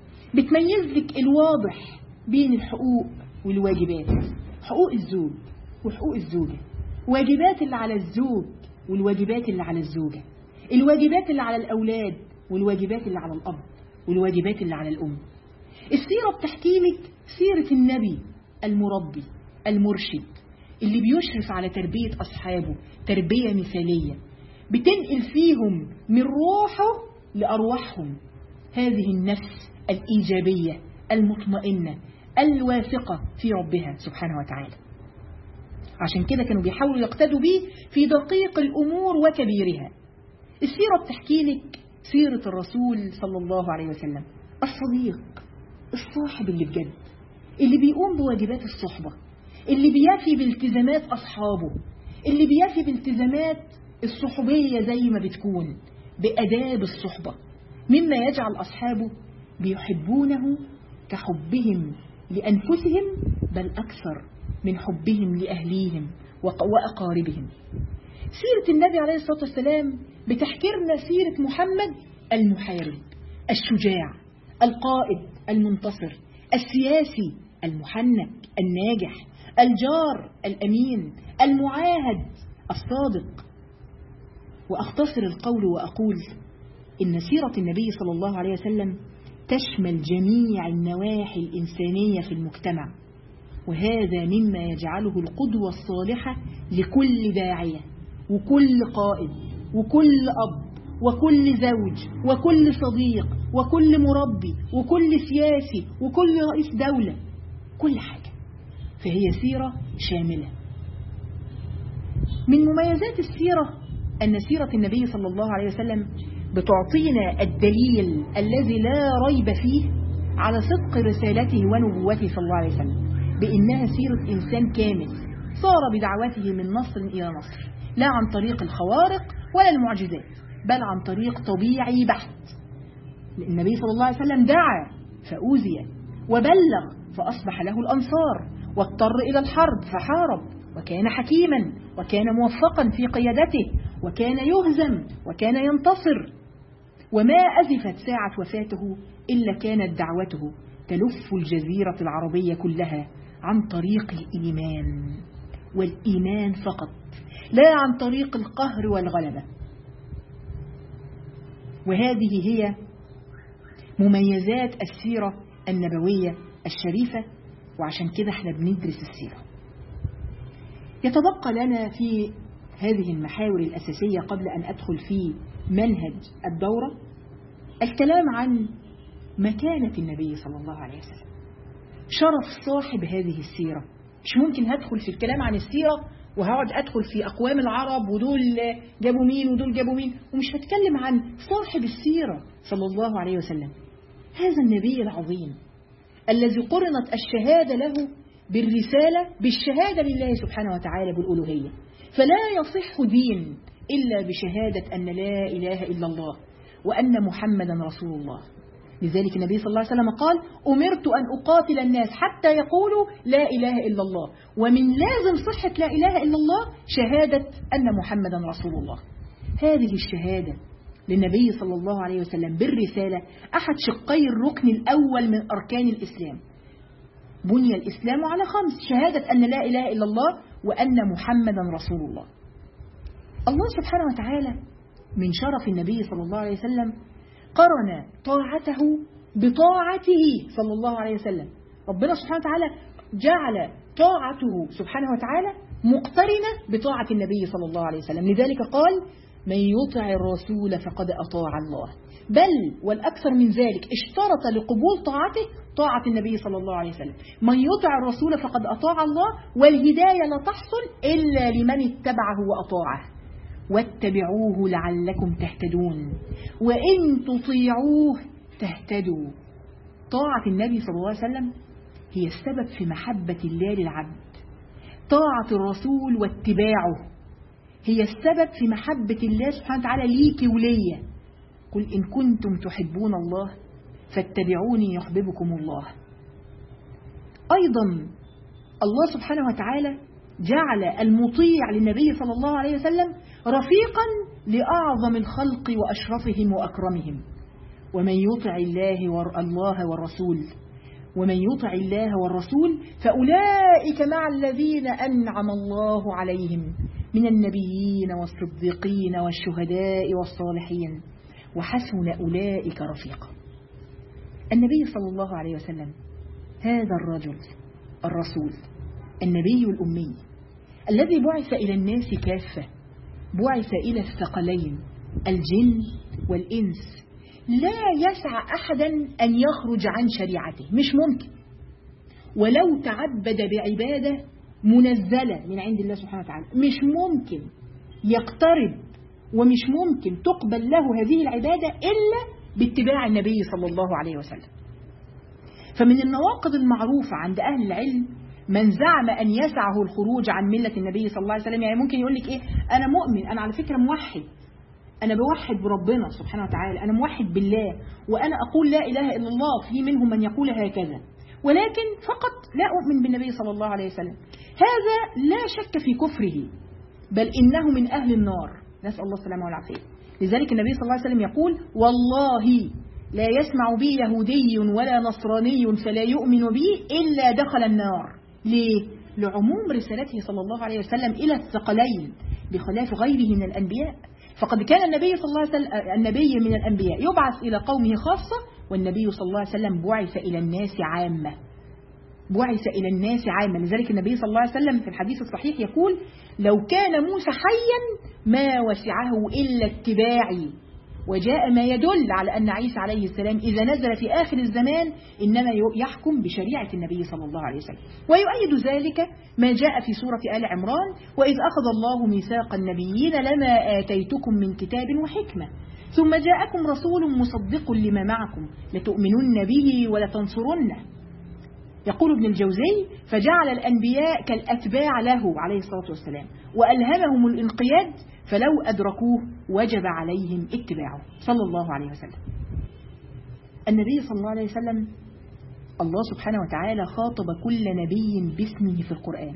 بتميز لك الواضح بين الحقوق والواجبات حقوق الزوج وحقوق الزوجة واجبات اللي على الزوج والواجبات اللي على الزوجة الواجبات اللي على الأولاد والواجبات اللي على الأب والواجبات اللي على الأم السيرة بتحكي لك سيرة النبي المربي المرشد اللي بيشرف على تربية أصحابه تربية مثالية بتنقل فيهم من روحه لأرواحهم هذه النفس الإيجابية المطمئنة الواثقة في ربها سبحانه وتعالى عشان كده كانوا بيحاولوا يقتدوا به في دقيق الأمور وكبيرها السيرة بتحكي لك سيرة الرسول صلى الله عليه وسلم الصديق الصاحب اللي بجد اللي بيقوم بواجبات الصحبة اللي بيفي بالتزامات أصحابه اللي بيفي بالتزامات الصحوبية زي ما بتكون بأداب الصحبة مما يجعل أصحابه بيحبونه كحبهم لأنفسهم بل أكثر من حبهم لأهليهم وأقاربهم سيرة النبي عليه الصلاة والسلام بتحكرنا سيرة محمد المحارب الشجاع القائد المنتصر السياسي المحنك الناجح الجار الأمين المعاهد الصادق وأختصر القول وأقول إن سيرة النبي صلى الله عليه وسلم تشمل جميع النواحي الإنسانية في المجتمع وهذا مما يجعله القدوة الصالحة لكل داعية وكل قائد وكل أب وكل زوج وكل صديق وكل مربي وكل سياسي وكل رئيس دولة كل حاجة فهي سيرة شاملة من مميزات السيرة أن سيرة النبي صلى الله عليه وسلم بتعطينا الدليل الذي لا ريب فيه على صدق رسالته ونبوته صلى الله عليه وسلم بإنها سيرة إنسان كامل صار بدعوته من نصر إلى نصر لا عن طريق الخوارق ولا المعجزات بل عن طريق طبيعي بحت النبي صلى الله عليه وسلم دعا فأوذي وبلغ فأصبح له الأنصار واضطر إلى الحرب فحارب وكان حكيما وكان موفقا في قيادته وكان يهزم وكان ينتصر وما أزفت ساعة وفاته إلا كانت دعوته تلف الجزيرة العربية كلها عن طريق الإيمان والإيمان فقط لا عن طريق القهر والغلبة وهذه هي مميزات السيرة النبوية الشريفة وعشان كده احنا بندرس السيرة يتبقى لنا في هذه المحاور الأساسية قبل أن أدخل في منهج الدورة الكلام عن مكانة النبي صلى الله عليه وسلم شرف صاحب هذه السيرة مش ممكن هدخل في الكلام عن السيرة وهقعد أدخل في أقوام العرب ودول جابوا مين ودول جابوا مين ومش هتكلم عن صاحب السيرة صلى الله عليه وسلم هذا النبي العظيم الذي قرنت الشهادة له بالرسالة بالشهادة لله سبحانه وتعالى بالألوهية فلا يصح دين إلا بشهادة أن لا إله إلا الله وأن محمدا رسول الله لذلك النبي صلى الله عليه وسلم قال أمرت أن أقاتل الناس حتى يقولوا لا إله إلا الله ومن لازم صحة لا إله إلا الله شهادة أن محمدا رسول الله هذه الشهادة للنبي صلى الله عليه وسلم بالرسالة أحد شقي الركن الأول من أركان الإسلام بني الإسلام على خمس شهادة أن لا إله إلا الله وأن محمدا رسول الله الله سبحانه وتعالى من شرف النبي صلى الله عليه وسلم قرن طاعته بطاعته صلى الله عليه وسلم ربنا سبحانه وتعالى جعل طاعته سبحانه وتعالى مقترنة بطاعة النبي صلى الله عليه وسلم لذلك قال من يطع الرسول فقد أطاع الله بل والأكثر من ذلك اشترط لقبول طاعته طاعة النبي صلى الله عليه وسلم من يطع الرسول فقد أطاع الله والهداية لا تحصل إلا لمن اتبعه وأطاعه واتبعوه لعلكم تهتدون وإن تطيعوه تهتدوا طاعة النبي صلى الله عليه وسلم هي السبب في محبة الله للعبد طاعة الرسول واتباعه هي السبب في محبة الله سبحانه وتعالى ليك وليا قل إن كنتم تحبون الله فاتبعوني يحببكم الله أيضا الله سبحانه وتعالى جعل المطيع للنبي صلى الله عليه وسلم رفيقا لأعظم الخلق وأشرفهم وأكرمهم ومن يطع الله والله والرسول ومن يطع الله والرسول فأولئك مع الذين أنعم الله عليهم من النبيين والصديقين والشهداء والصالحين وحسن أولئك رفيقا النبي صلى الله عليه وسلم هذا الرجل الرسول النبي الأمي الذي بعث إلى الناس كافة بعث إلى الثقلين الجن والإنس لا يسعى أحدا أن يخرج عن شريعته مش ممكن ولو تعبد بعبادة منزلة من عند الله سبحانه وتعالى مش ممكن يقترب ومش ممكن تقبل له هذه العبادة إلا باتباع النبي صلى الله عليه وسلم فمن النواقض المعروفة عند أهل العلم من زعم أن يسعه الخروج عن ملة النبي صلى الله عليه وسلم يعني ممكن يقول لك إيه أنا مؤمن أنا على فكرة موحد أنا بوحد بربنا سبحانه وتعالى أنا موحد بالله وأنا أقول لا إله إلا الله في منهم من يقول هكذا ولكن فقط لا أؤمن بالنبي صلى الله عليه وسلم هذا لا شك في كفره بل إنه من أهل النار نسأل الله السلامة والعافية لذلك النبي صلى الله عليه وسلم يقول والله لا يسمع بي يهودي ولا نصراني فلا يؤمن بي إلا دخل النار ليه؟ لعموم رسالته صلى الله عليه وسلم إلى الثقلين بخلاف غيره من الأنبياء فقد كان النبي صلى الله عليه وسلم النبي من الأنبياء يبعث إلى قومه خاصة والنبي صلى الله عليه وسلم بعث إلى الناس عامة بعث إلى الناس عامة لذلك النبي صلى الله عليه وسلم في الحديث الصحيح يقول لو كان موسى حيا ما وسعه إلا اتباعي وجاء ما يدل على أن عيسى عليه السلام إذا نزل في آخر الزمان إنما يحكم بشريعة النبي صلى الله عليه وسلم ويؤيد ذلك ما جاء في سورة آل عمران وإذ أخذ الله ميثاق النبيين لما آتيتكم من كتاب وحكمة ثم جاءكم رسول مصدق لما معكم لتؤمنن به ولتنصرنه يقول ابن الجوزي فجعل الأنبياء كالأتباع له عليه الصلاة والسلام وألهمهم الانقياد فلو أدركوه وجب عليهم اتباعه صلى الله عليه وسلم النبي صلى الله عليه وسلم الله سبحانه وتعالى خاطب كل نبي باسمه في القرآن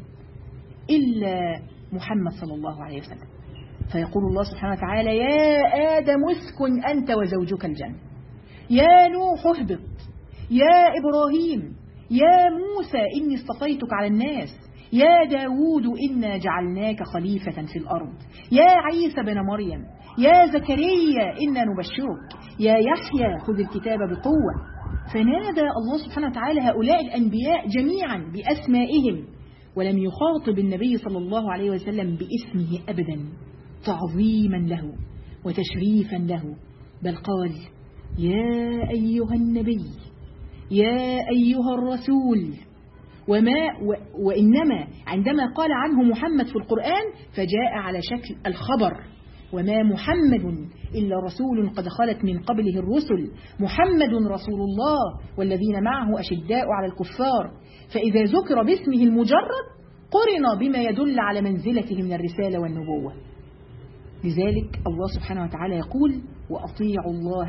إلا محمد صلى الله عليه وسلم فيقول الله سبحانه وتعالى يا آدم اسكن أنت وزوجك الجنة يا نوح اهبط يا إبراهيم يا موسى إني اصطفيتك على الناس يا داود إنا جعلناك خليفة في الأرض يا عيسى بن مريم يا زكريا إنا نبشرك يا يحيى خذ الكتاب بقوة فنادى الله سبحانه وتعالى هؤلاء الأنبياء جميعا بأسمائهم ولم يخاطب النبي صلى الله عليه وسلم باسمه أبدا تعظيما له وتشريفا له بل قال يا أيها النبي يا أيها الرسول وما و وإنما عندما قال عنه محمد في القرآن فجاء على شكل الخبر وما محمد إلا رسول قد خلت من قبله الرسل محمد رسول الله والذين معه أشداء على الكفار فإذا ذكر باسمه المجرد قرن بما يدل على منزلته من الرسالة والنبوة لذلك الله سبحانه وتعالى يقول وأطيعوا الله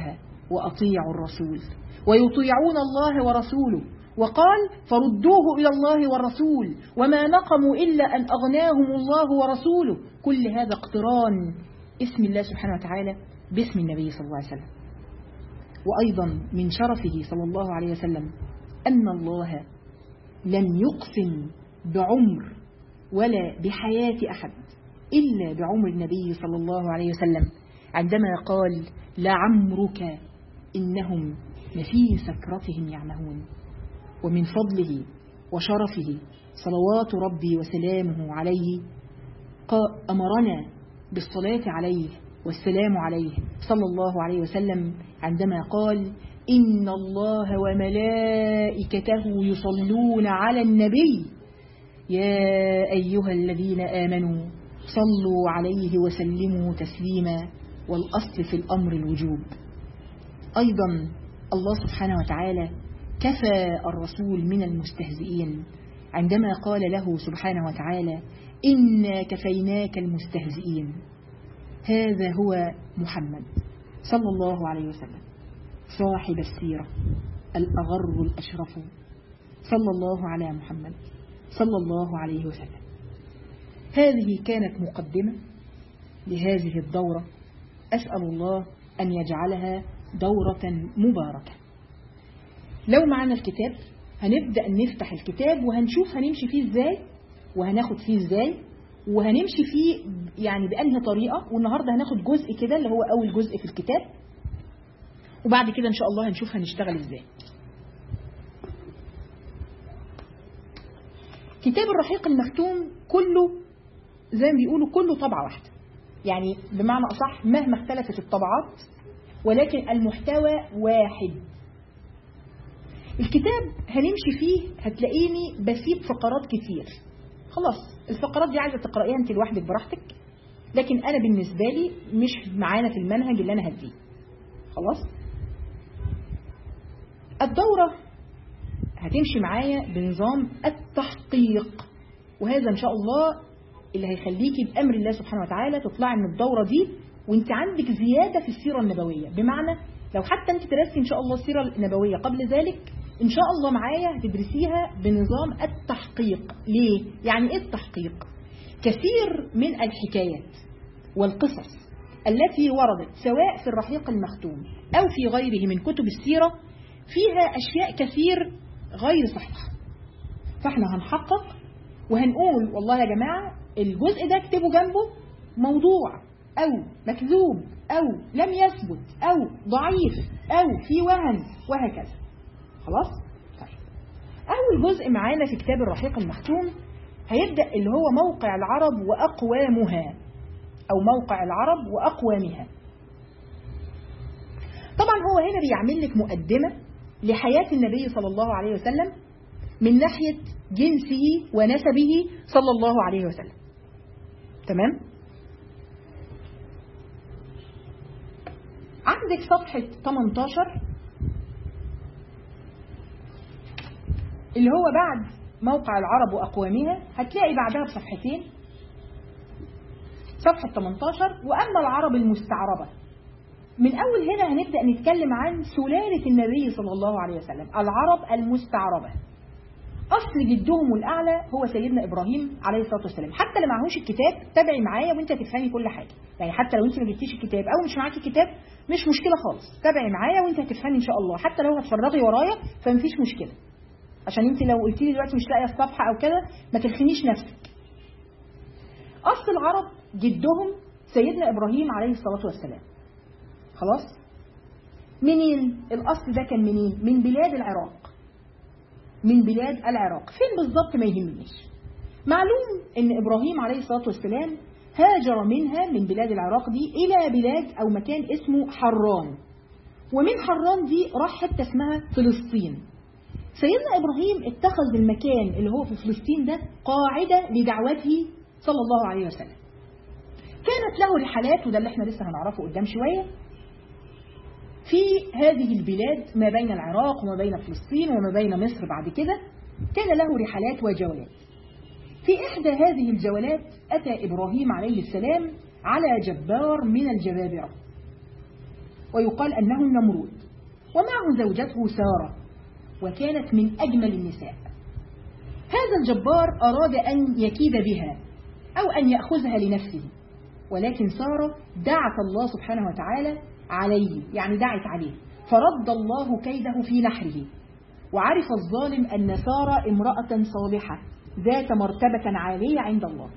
وأطيعوا الرسول ويطيعون الله ورسوله وقال فردوه إلى الله والرسول وما نقموا إلا أن أغناهم الله ورسوله كل هذا اقتران اسم الله سبحانه وتعالى باسم النبي صلى الله عليه وسلم وأيضا من شرفه صلى الله عليه وسلم أن الله لم يقسم بعمر ولا بحياة أحد إلا بعمر النبي صلى الله عليه وسلم عندما قال لعمرك إنهم لفي سكرتهم يعمهون ومن فضله وشرفه صلوات ربي وسلامه عليه أمرنا بالصلاة عليه والسلام عليه صلى الله عليه وسلم عندما قال إن الله وملائكته يصلون على النبي يا أيها الذين آمنوا صلوا عليه وسلموا تسليما والأصل في الأمر الوجوب أيضا الله سبحانه وتعالى كفى الرسول من المستهزئين عندما قال له سبحانه وتعالى إنا كفيناك المستهزئين هذا هو محمد صلى الله عليه وسلم صاحب السيرة الأغر الأشرف صلى الله على محمد صلى الله عليه وسلم هذه كانت مقدمة لهذه الدورة أسأل الله أن يجعلها دورة مباركة لو معنا الكتاب هنبدأ نفتح الكتاب وهنشوف هنمشي فيه ازاي وهناخد فيه ازاي وهنمشي فيه يعني بأنهي طريقة والنهاردة هناخد جزء كده اللي هو أول جزء في الكتاب وبعد كده إن شاء الله هنشوف هنشتغل ازاي كتاب الرحيق المختوم كله زي ما بيقولوا كله طبعة واحدة يعني بمعنى أصح مهما اختلفت الطبعات ولكن المحتوى واحد الكتاب هنمشي فيه هتلاقيني بسيب فقرات كتير خلاص الفقرات دي عايزة تقرأيها انت لوحدك براحتك لكن أنا بالنسبة لي مش معانا في المنهج اللي أنا هديه خلاص الدورة هتمشي معايا بنظام التحقيق وهذا إن شاء الله اللي هيخليكي بأمر الله سبحانه وتعالى تطلعي من الدورة دي وانت عندك زيادة في السيرة النبوية بمعنى لو حتى انت درستي ان شاء الله السيرة النبوية قبل ذلك ان شاء الله معايا هتدرسيها بنظام التحقيق ليه؟ يعني ايه التحقيق؟ كثير من الحكايات والقصص التي وردت سواء في الرحيق المختوم او في غيره من كتب السيرة فيها اشياء كثير غير صحيحة فاحنا هنحقق وهنقول والله يا جماعة الجزء ده اكتبوا جنبه موضوع أو مكذوب أو لم يثبت أو ضعيف أو في وهن وهكذا خلاص؟ طيب أول جزء معانا في كتاب الرحيق المختوم هيبدأ اللي هو موقع العرب وأقوامها أو موقع العرب وأقوامها طبعا هو هنا بيعمل لك مقدمة لحياة النبي صلى الله عليه وسلم من ناحية جنسه ونسبه صلى الله عليه وسلم تمام؟ عندك صفحة 18 اللي هو بعد موقع العرب وأقوامها هتلاقي بعدها بصفحتين صفحة 18 وأما العرب المستعربة من أول هنا هنبدأ نتكلم عن سلالة النبي صلى الله عليه وسلم العرب المستعربة أصل جدهم الأعلى هو سيدنا إبراهيم عليه الصلاة والسلام حتى اللي معهوش الكتاب تابعي معايا وانت هتفهمي كل حاجة يعني حتى لو انت ما جبتيش الكتاب أو مش معاكي كتاب مش مشكلة خالص تابعي معايا وانت هتفهمي إن شاء الله حتى لو هتفرغي ورايا فمفيش مشكلة عشان انت لو قلتي لي دلوقتي مش لاقيه الصفحة أو كده ما تلخنيش نفسك أصل العرب جدهم سيدنا إبراهيم عليه الصلاة والسلام خلاص منين الأصل ده كان منين من بلاد العراق من بلاد العراق فين بالضبط ما يهمنيش معلوم ان ابراهيم عليه الصلاة والسلام هاجر منها من بلاد العراق دي الى بلاد او مكان اسمه حران ومن حران دي راح حتة اسمها فلسطين سيدنا ابراهيم اتخذ المكان اللي هو في فلسطين ده قاعدة لدعوته صلى الله عليه وسلم كانت له رحلات وده اللي احنا لسه هنعرفه قدام شوية في هذه البلاد ما بين العراق وما بين فلسطين وما بين مصر بعد كده كان له رحلات وجولات في إحدى هذه الجولات أتى إبراهيم عليه السلام على جبار من الجبابرة ويقال أنه النمرود ومعه زوجته سارة وكانت من أجمل النساء هذا الجبار أراد أن يكيد بها أو أن يأخذها لنفسه ولكن سارة دعت الله سبحانه وتعالى عليه يعني دعت عليه فرد الله كيده في نحره وعرف الظالم أن سارة امرأة صالحة ذات مرتبة عالية عند الله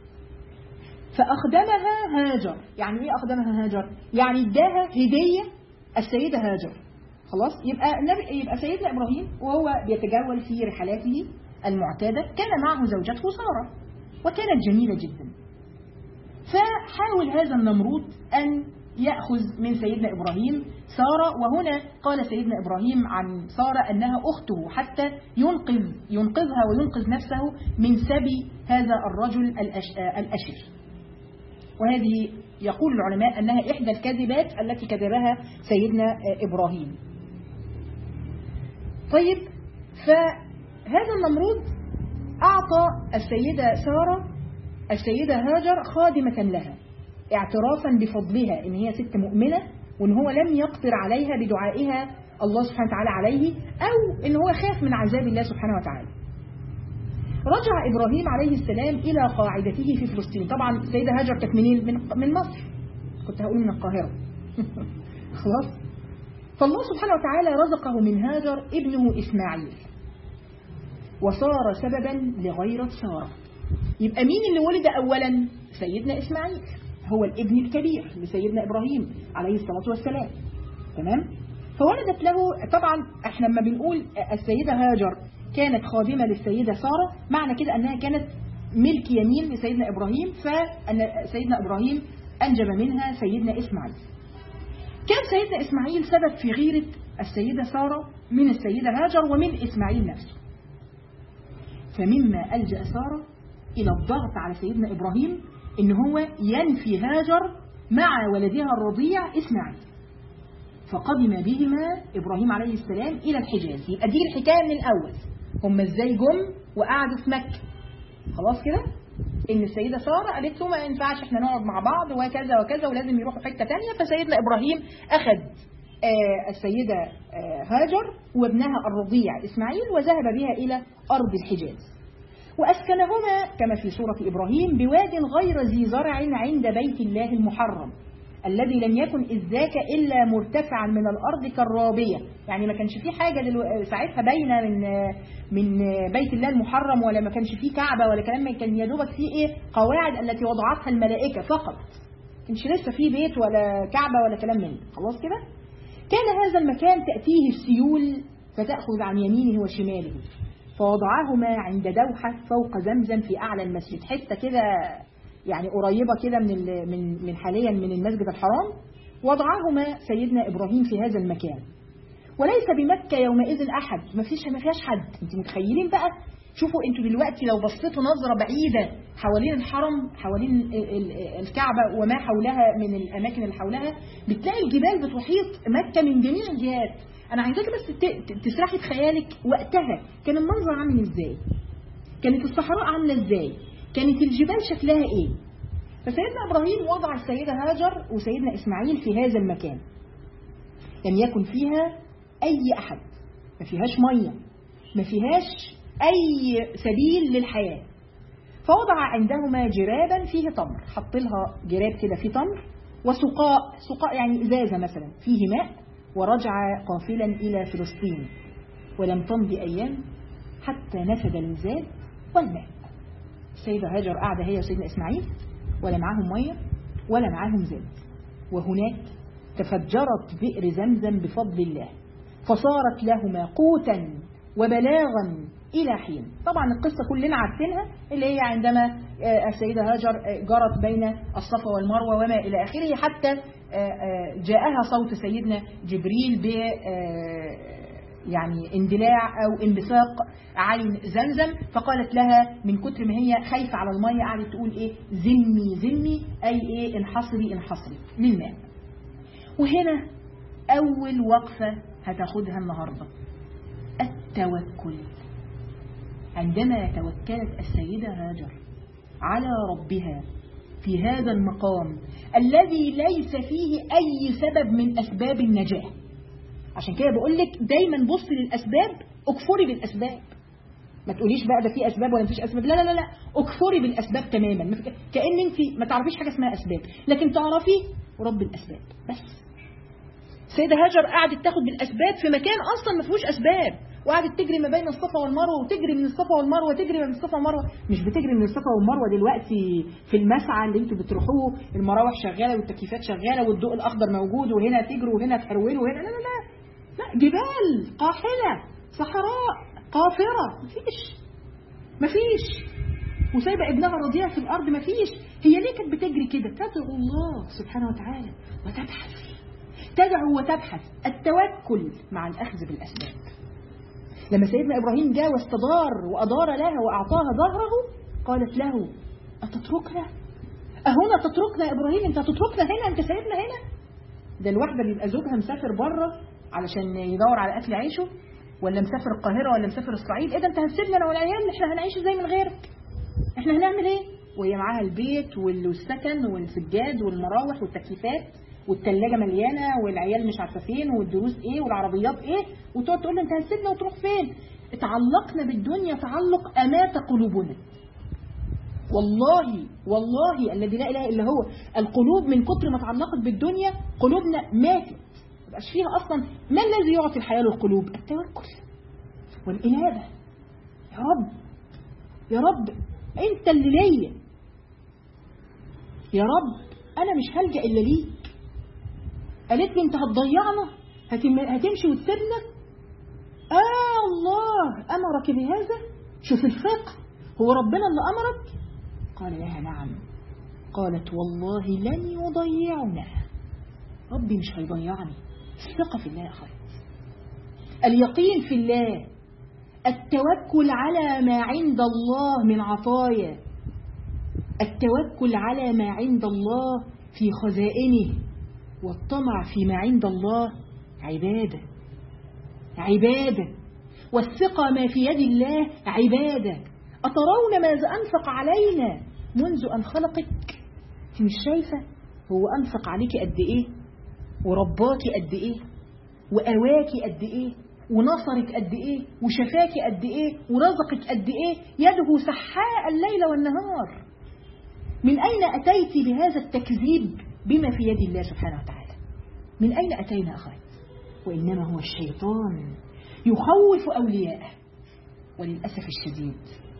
فأخدمها هاجر يعني إيه أخدمها هاجر؟ يعني اداها هدية السيدة هاجر خلاص يبقى النبي يبقى سيدنا إبراهيم وهو بيتجول في رحلاته المعتادة كان معه زوجته سارة وكانت جميلة جدا فحاول هذا النمرود أن يأخذ من سيدنا إبراهيم سارة وهنا قال سيدنا إبراهيم عن سارة أنها أخته حتى ينقذ ينقذها وينقذ نفسه من سبي هذا الرجل الأشر وهذه يقول العلماء أنها إحدى الكذبات التي كذبها سيدنا إبراهيم طيب فهذا النمرود أعطى السيدة سارة السيدة هاجر خادمة لها اعترافا بفضلها ان هي ست مؤمنة وان هو لم يقدر عليها بدعائها الله سبحانه وتعالى عليه او ان هو خاف من عذاب الله سبحانه وتعالى رجع إبراهيم عليه السلام إلى قاعدته في فلسطين طبعا السيدة هاجر كانت منين من, من مصر كنت هقول من القاهرة خلاص فالله سبحانه وتعالى رزقه من هاجر ابنه إسماعيل وصار سببا لغيرة سارة يبقى مين اللي ولد أولا سيدنا إسماعيل هو الابن الكبير لسيدنا إبراهيم عليه الصلاة والسلام تمام فولدت له طبعا احنا لما بنقول السيدة هاجر كانت خادمة للسيدة سارة معنى كده أنها كانت ملك يمين لسيدنا إبراهيم فأن سيدنا إبراهيم أنجب منها سيدنا إسماعيل كان سيدنا إسماعيل سبب في غيرة السيدة سارة من السيدة هاجر ومن إسماعيل نفسه فمما ألجأ سارة إلى الضغط على سيدنا إبراهيم إن هو ينفي هاجر مع ولدها الرضيع إسماعيل فقدم بهما إبراهيم عليه السلام إلى الحجاز يبقى دي الحكاية من الأول هم إزاي جم وقعدوا في مكة خلاص كده إن السيدة سارة قالت له ما ينفعش إحنا نقعد مع بعض وكذا وكذا ولازم يروحوا حتة تانية فسيدنا إبراهيم أخذ آه السيدة آه هاجر وابنها الرضيع إسماعيل وذهب بها إلى أرض الحجاز وأسكنهما كما في سورة إبراهيم بواد غير ذي زرع عند بيت الله المحرم الذي لم يكن إذ ذاك إلا مرتفعا من الأرض كالرابية يعني ما كانش فيه حاجة دلو... ساعتها باينة من من بيت الله المحرم ولا ما كانش فيه كعبة ولا كلام ما كان يدوبك فيه إيه قواعد التي وضعتها الملائكة فقط كانش لسه فيه بيت ولا كعبة ولا كلام من خلاص كده كان هذا المكان تأتيه السيول فتأخذ عن يمينه وشماله فوضعهما عند دوحة فوق زمزم في أعلى المسجد حتة كده يعني قريبة كده من من من حاليا من المسجد الحرام وضعهما سيدنا إبراهيم في هذا المكان وليس بمكة يومئذ أحد ما فيش ما فيهاش حد انتوا متخيلين بقى شوفوا انتوا دلوقتي لو بصيتوا نظرة بعيدة حوالين الحرم حوالين الكعبة وما حولها من الأماكن اللي حولها بتلاقي الجبال بتحيط مكة من جميع الجهات أنا عايزاك بس تسرحي في خيالك وقتها كان المنظر عامل ازاي كانت الصحراء عاملة ازاي كانت الجبال شكلها ايه فسيدنا ابراهيم وضع السيدة هاجر وسيدنا اسماعيل في هذا المكان لم يكن فيها اي احد ما فيهاش مية ما فيهاش اي سبيل للحياة فوضع عندهما جرابا فيه تمر حط لها جراب كده فيه تمر وسقاء سقاء يعني ازازة مثلا فيه ماء ورجع قافلا الى فلسطين ولم تمض ايام حتى نفد الزاد والماء السيدة هاجر قاعدة هي وسيدنا إسماعيل ولا معاهم مية ولا معاهم زاد وهناك تفجرت بئر زمزم بفضل الله فصارت لهما قوتا وبلاغا إلى حين طبعا القصة كلنا عارفينها اللي هي عندما السيدة هاجر جرت بين الصفا والمروة وما إلى آخره حتى جاءها صوت سيدنا جبريل ب يعني اندلاع أو انبثاق عين زمزم فقالت لها من كتر ما هي خايفة على المية قعدت تقول إيه زمي زمي أي إيه انحصري انحصري للماء وهنا أول وقفة هتاخدها النهاردة التوكل عندما توكلت السيدة هاجر على ربها في هذا المقام الذي ليس فيه أي سبب من أسباب النجاة عشان كده بقول لك دايما بص للاسباب اكفري بالاسباب ما تقوليش بقى ده في اسباب ولا مفيش اسباب لا لا لا لا اكفري بالاسباب تماما ما في- كان انت ما تعرفيش حاجه اسمها اسباب لكن تعرفي رب الاسباب بس سيدة هاجر قعدت تاخد بالاسباب في مكان اصلا ما فيهوش اسباب وقعدت تجري ما بين الصفا والمروه وتجري من الصفا والمروه تجري من الصفا والمروه مش بتجري من الصفا والمروه دلوقتي في المسعى اللي انتوا بتروحوه المراوح شغاله والتكييفات شغاله والضوء الاخضر موجود وهنا تجروا وهنا تحرولوا وهنا لا لا لا لا جبال قاحله صحراء قافره مفيش مفيش وسايبه ابنها رضيع في الارض مفيش هي ليه كانت بتجري كده تدعو الله سبحانه وتعالى وتبحث تدعو وتبحث التوكل مع الأخذ بالأسباب لما سيدنا إبراهيم جاء واستدار وأدار لها وأعطاها ظهره قالت له أتتركنا أهنا تتركنا يا إبراهيم أنت هتتركنا هنا أنت سايبنا هنا ده الواحدة بيبقى زوجها مسافر بره علشان يدور على أكل عيشه ولا مسافر القاهرة ولا مسافر الصعيد إيه ده أنت هتسيبنا أنا والعيال إحنا هنعيش إزاي من غيرك إحنا هنعمل إيه وهي معاها البيت والسكن والسجاد والمراوح والتكييفات والثلاجه مليانه والعيال مش عارفه فين والدروس ايه والعربيات ايه وتقعد تقول له انت هتسيبنا وتروح فين اتعلقنا بالدنيا تعلق امات قلوبنا والله والله الذي لا اله الا هو القلوب من كتر ما تعلقت بالدنيا قلوبنا ماتت ما بقاش فيها اصلا ما الذي يعطي الحياه للقلوب التوكل والانابه يا رب يا رب انت اللي ليا يا رب انا مش هلجا الا ليك قالت لي انت هتضيعنا هتم... هتمشي وتسيبنا آه الله أمرك بهذا شوف الفقه هو ربنا اللي أمرك قال لها نعم قالت والله لن يضيعنا ربي مش هيضيعني الثقة في الله يا أخوات اليقين في الله التوكل على ما عند الله من عطايا التوكل على ما عند الله في خزائنه والطمع فيما عند الله عبادة عبادة والثقة ما في يد الله عبادة أترون ماذا أنفق علينا منذ أن خلقك أنت مش شايفة هو أنفق عليك قد إيه ورباكي قد إيه وأواكي قد إيه ونصرك قد إيه وشفاكي قد إيه ورزقك قد إيه يده سحاء الليل والنهار من أين أتيت بهذا التكذيب بما في يد الله سبحانه وتعالى من أين أتينا أخوات وإنما هو الشيطان يخوف أولياءه وللأسف الشديد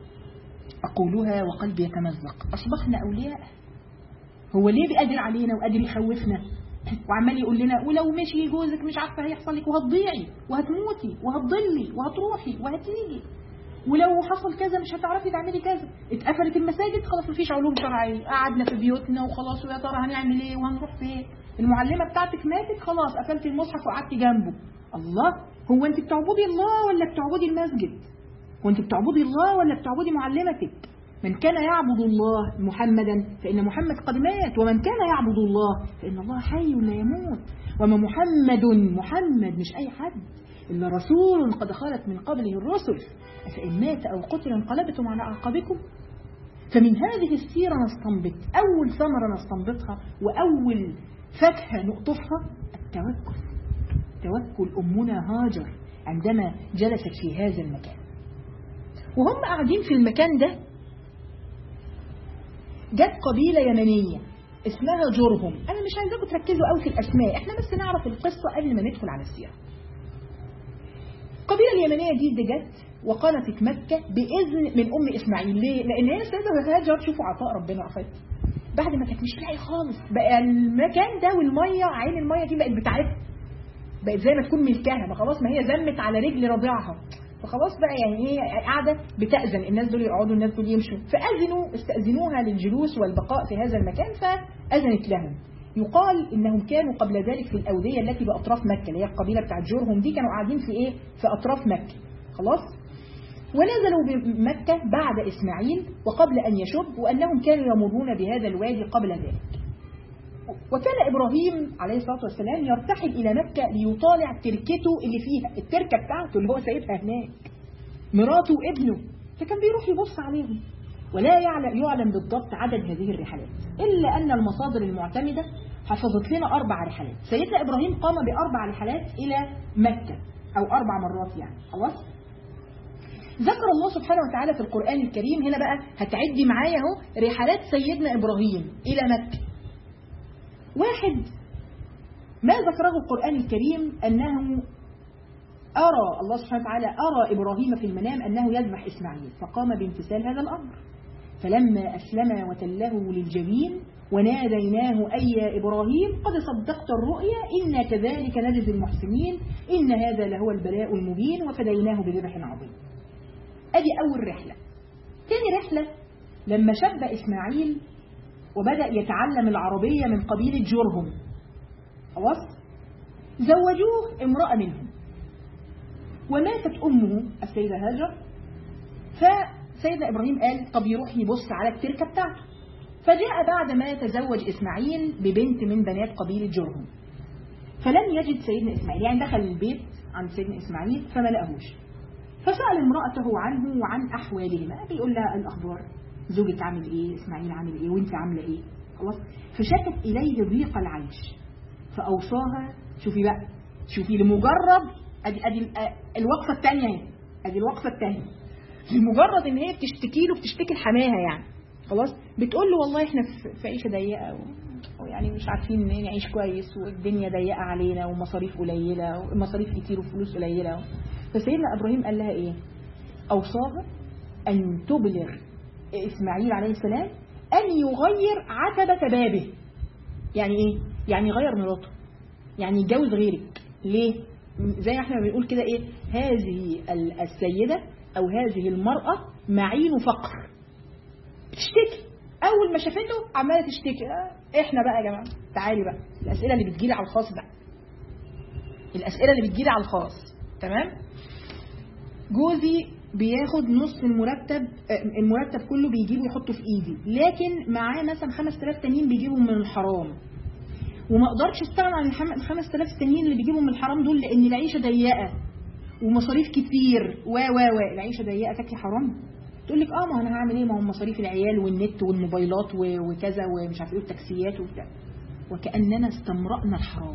أقولها وقلبي يتمزق أصبحنا أولياء هو ليه بيقدر علينا وقادر يخوفنا وعمال يقول لنا ولو مشي جوزك مش عارفه هيحصل لك وهتضيعي وهتموتي وهتضلي وهتروحي وهتيجي ولو حصل كذا مش هتعرفي تعملي كذا اتقفلت المساجد خلاص مفيش علوم شرعيه قعدنا في بيوتنا وخلاص ويا ترى هنعمل ايه وهنروح فين المعلمه بتاعتك ماتت خلاص قفلت المصحف وقعدتي جنبه الله هو انت بتعبدي الله ولا بتعبدي المسجد هو انت بتعبدي الله ولا بتعبدي معلمتك من كان يعبد الله محمدا فإن محمد قد مات ومن كان يعبد الله فإن الله حي لا يموت وما محمد محمد مش أي حد إلا رسول قد خلت من قبله الرسل أفإن مات أو قتل انقلبتم على أعقابكم فمن هذه السيرة نستنبط أول ثمرة نستنبطها وأول فاكهة نقطفها التوكل توكل أمنا هاجر عندما جلست في هذا المكان وهم قاعدين في المكان ده جت قبيلة يمنية اسمها جرهم أنا مش عايزاكم تركزوا قوي في الأسماء احنا بس نعرف القصة قبل ما ندخل على السيرة القبيلة اليمنية دي, دي جت وقنتت مكة بإذن من أم إسماعيل ليه؟ لأن هي السيدة هاجر شوفوا عطاء ربنا أخوات بعد ما كانت مش لاقي خالص بقى المكان ده والمية عين المية دي بقت بتاعتها بقت زي ما تكون ملكها ما خلاص ما هي زمت على رجل رضيعها فخلاص بقى يعني ايه قاعده بتأذن الناس دول يقعدوا الناس دول يمشوا فأذنوا استأذنوها للجلوس والبقاء في هذا المكان فأذنت لهم يقال انهم كانوا قبل ذلك في الاوديه التي باطراف مكه اللي هي القبيله بتاعت جورهم دي كانوا قاعدين في ايه في اطراف مكه خلاص ونزلوا بمكة بعد إسماعيل وقبل أن يشب وأنهم كانوا يمرون بهذا الوادي قبل ذلك وكان إبراهيم عليه الصلاة والسلام يرتحل إلى مكة ليطالع تركته اللي فيها التركة بتاعته اللي هو سايبها هناك مراته وابنه فكان بيروح يبص عليهم ولا يعلم, يعلم بالضبط عدد هذه الرحلات إلا أن المصادر المعتمدة حفظت لنا أربع رحلات سيدنا إبراهيم قام بأربع رحلات إلى مكة أو أربع مرات يعني خلاص ذكر الله سبحانه وتعالى في القرآن الكريم هنا بقى هتعدي معايا اهو رحلات سيدنا إبراهيم إلى مكة واحد ما ذكره القرآن الكريم أنه أرى الله سبحانه وتعالى أرى إبراهيم في المنام أنه يذبح إسماعيل فقام بامتثال هذا الأمر فلما أسلم وتله للجبين وناديناه أي يا إبراهيم قد صدقت الرؤيا إنا كذلك نجزي المحسنين إن هذا لهو البلاء المبين وفديناه بذبح عظيم أدي أول رحلة ثاني رحلة لما شب إسماعيل وبدأ يتعلم العربية من قبيلة جرهم خلاص زوجوه امرأة منهم وماتت أمه السيدة هاجر فسيدنا إبراهيم قال طب يروح يبص على التركة بتاعته فجاء بعد ما تزوج إسماعيل ببنت من بنات قبيلة جرهم فلم يجد سيدنا إسماعيل يعني دخل البيت عند سيدنا إسماعيل فما لقاهوش فسأل امرأته عنه وعن أحوالهما بيقول لها الأخبار زوجك عامل إيه إسماعيل عامل إيه وانت عاملة إيه خلاص فشكت إليه ضيق العيش فأوصاها شوفي بقى شوفي لمجرد أدي, أدي الوقفة الثانية اهي أدي الوقفة الثانية لمجرد إن هي بتشتكي له بتشتكي لحماها يعني خلاص بتقول له والله احنا في عيشة ضيقة ويعني مش عارفين نعيش كويس والدنيا ضيقة علينا ومصاريف قليلة ومصاريف كتير وفلوس قليلة فسيدنا إبراهيم قال لها إيه أوصاها أن تبلغ إسماعيل عليه السلام أن يغير عتبة بابه يعني إيه يعني يغير مراته يعني يتجوز غيرك ليه زي ما احنا بنقول كده ايه هذه السيدة او هذه المرأة معين فقر بتشتكي اول ما شافته عماله تشتكي اه احنا بقى يا جماعه تعالي بقى الاسئله اللي بتجيلي على الخاص بقى الاسئله اللي بتجيلي على الخاص تمام جوزي بياخد نص المرتب المرتب كله بيجيبه يحطه في ايدي لكن معاه مثلا 5000 تانيين بيجيبهم من الحرام وما اقدرش استغنى عن ال 5000 التانيين اللي بيجيبهم من الحرام دول لان العيشه ضيقه ومصاريف كتير و و و العيشه ضيقه تاكلي حرام تقول لك اه ما انا هعمل ايه ما هو مصاريف العيال والنت والموبايلات وكذا ومش عارف ايه والتاكسيات وبتاع وكاننا استمرأنا الحرام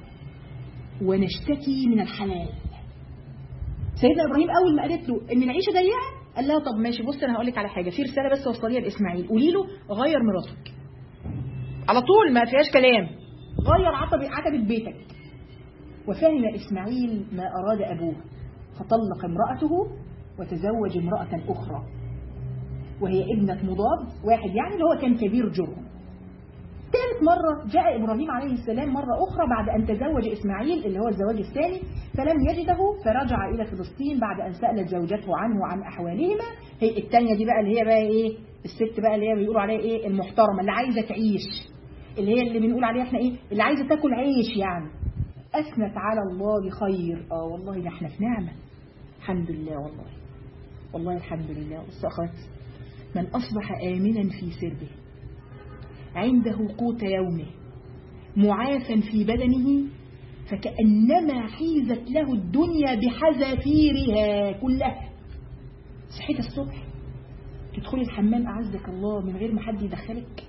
ونشتكي من الحلال سيدنا ابراهيم اول ما قالت له ان العيشه ضيقه قال لها طب ماشي بص انا هقول لك على حاجه في رساله بس وصليها لاسماعيل قولي له غير مراتك على طول ما فيهاش كلام غير عتبة عتبة بيتك وفهم إسماعيل ما أراد أبوه فطلق امرأته وتزوج امرأة أخرى وهي ابنة مضاد واحد يعني اللي هو كان كبير جرم ثالث مرة جاء إبراهيم عليه السلام مرة أخرى بعد أن تزوج إسماعيل اللي هو الزواج الثاني فلم يجده فرجع إلى فلسطين بعد أن سألت زوجته عنه وعن أحوالهما هي الثانية دي بقى اللي هي بقى إيه الست بقى اللي هي بيقولوا عليها إيه المحترمة اللي عايزة تعيش اللي هي اللي بنقول عليها احنا ايه اللي عايزه تاكل عيش يعني اثنت على الله بخير اه والله ده احنا في نعمه الحمد لله والله والله الحمد لله والسخط من اصبح امنا في سربه عنده قوت يومه معافا في بدنه فكأنما حيزت له الدنيا بحذافيرها كلها صحيت الصبح تدخلي الحمام أعزك الله من غير ما حد يدخلك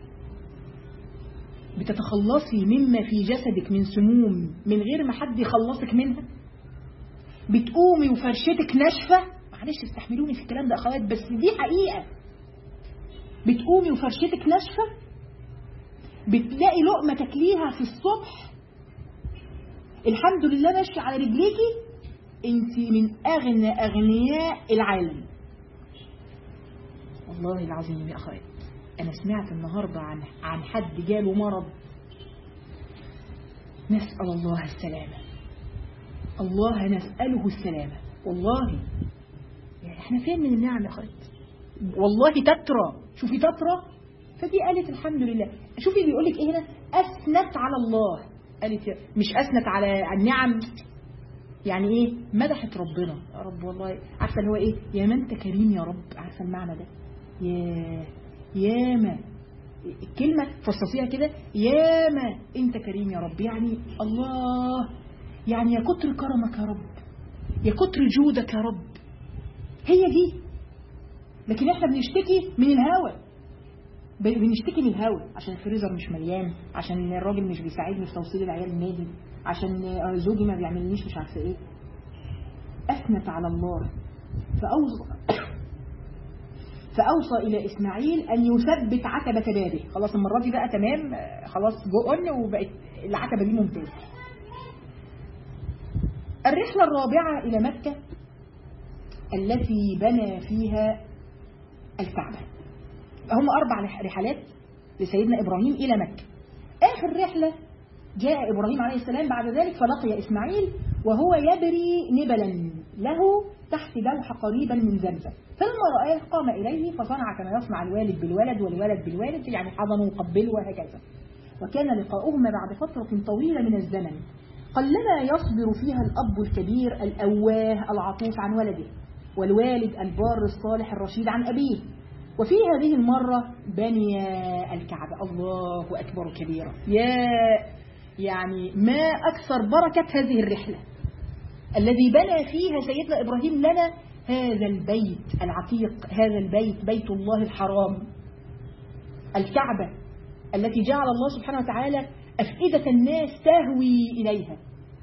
بتتخلصي مما في جسدك من سموم من غير ما حد يخلصك منها بتقومي وفرشتك ناشفة معلش استحملوني في الكلام ده أخوات بس دي حقيقة بتقومي وفرشتك ناشفة بتلاقي لقمة تاكليها في الصبح الحمد لله ماشية على رجليكي انت من أغنى أغنياء العالم والله العظيم يا أخوات أنا سمعت النهاردة عن عن حد جاله مرض نسأل الله السلامة الله نسأله السلامة والله يعني احنا فين من النعم يا أخوات والله تترى شوفي تترى فدي قالت الحمد لله شوفي بيقول لك ايه هنا أثنت على الله قالت مش أثنت على النعم يعني ايه مدحت ربنا يا رب والله عارفه اللي هو ايه يا ما انت كريم يا رب عارفه المعنى ده يا ياما الكلمة فصصيها كده ياما انت كريم يا رب يعني الله يعني يا كتر كرمك يا رب يا كتر جودك يا رب هي دي لكن احنا بنشتكي من الهوى ب- بنشتكي من الهوا عشان الفريزر مش مليان عشان الراجل مش بيساعدني في توصيل العيال النادي عشان آه، زوجي ما بيعملنيش مش عارفه ايه اثنت على الله فاوصى فاوصى الى اسماعيل ان يثبت عتبه بابه خلاص المره دي بقى تمام آه، خلاص جؤن وبقت العتبه دي ممتازه الرحله الرابعه الى مكه التي بنى فيها الكعبه هم أربع رح- رحلات لسيدنا إبراهيم إلى مكة آخر رحلة جاء إبراهيم عليه السلام بعد ذلك فلقي إسماعيل وهو يبري نبلا له تحت دوحة قريبا من زمزم فلما رآه قام إليه فصنع كما يصنع الوالد بالولد والولد بالوالد يعني حضنه وقبله وهكذا وكان لقاؤهما بعد فترة طويلة من الزمن قلما يصبر فيها الأب الكبير الأواه العطوف عن ولده والوالد البار الصالح الرشيد عن أبيه وفي هذه المرة بني الكعبة الله أكبر كبيرا يا يعني ما أكثر بركة هذه الرحلة الذي بنى فيها سيدنا إبراهيم لنا هذا البيت العتيق هذا البيت بيت الله الحرام الكعبة التي جعل الله سبحانه وتعالى أفئدة الناس تهوي إليها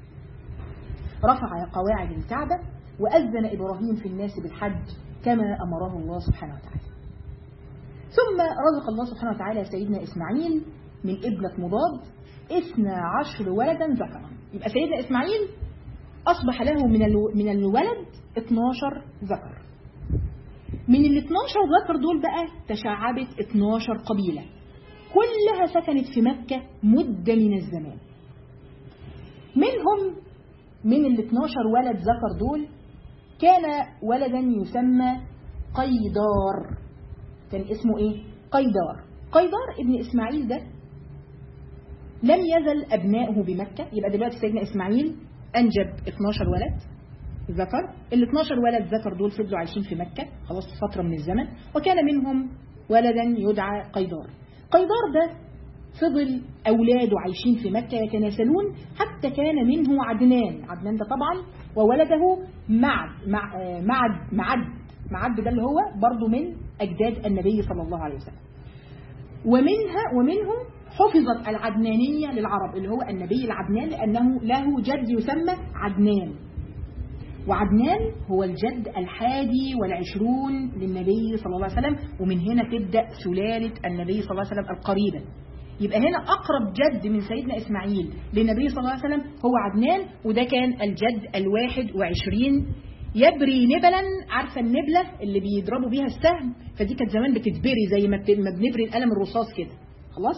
رفع قواعد الكعبة وأذن إبراهيم في الناس بالحج كما أمره الله سبحانه وتعالى ثم رزق الله سبحانه وتعالى سيدنا إسماعيل من ابنة مضاد اثنى عشر ولدا ذكرا يبقى سيدنا إسماعيل أصبح له من الو- من الولد 12 ذكر من ال 12 ذكر دول بقى تشعبت 12 قبيلة كلها سكنت في مكة مدة من الزمان منهم من ال 12 ولد ذكر دول كان ولدا يسمى قيدار كان اسمه ايه قيدار قيدار ابن اسماعيل ده لم يزل ابناؤه بمكة يبقى دلوقتي سيدنا اسماعيل انجب 12 ولد ذكر ال 12 ولد ذكر دول فضلوا عايشين في مكة خلاص فترة من الزمن وكان منهم ولدا يدعى قيدار قيدار ده فضل أولاده عايشين في مكة يتناسلون حتى كان منه عدنان عدنان ده طبعا وولده معد مع آه، معد معد معد ده اللي هو برضه من أجداد النبي صلى الله عليه وسلم ومنها ومنهم حفظت العدنانية للعرب اللي هو النبي العدنان لأنه له جد يسمى عدنان وعدنان هو الجد الحادي والعشرون للنبي صلى الله عليه وسلم ومن هنا تبدأ سلالة النبي صلى الله عليه وسلم القريبة يبقى هنا أقرب جد من سيدنا إسماعيل للنبي صلى الله عليه وسلم هو عدنان وده كان الجد الواحد وعشرين يبري نبلا عارفة النبلة اللي بيضربوا بيها السهم فدي كانت زمان بتتبري زي ما بت- ما بنبري القلم الرصاص كده خلاص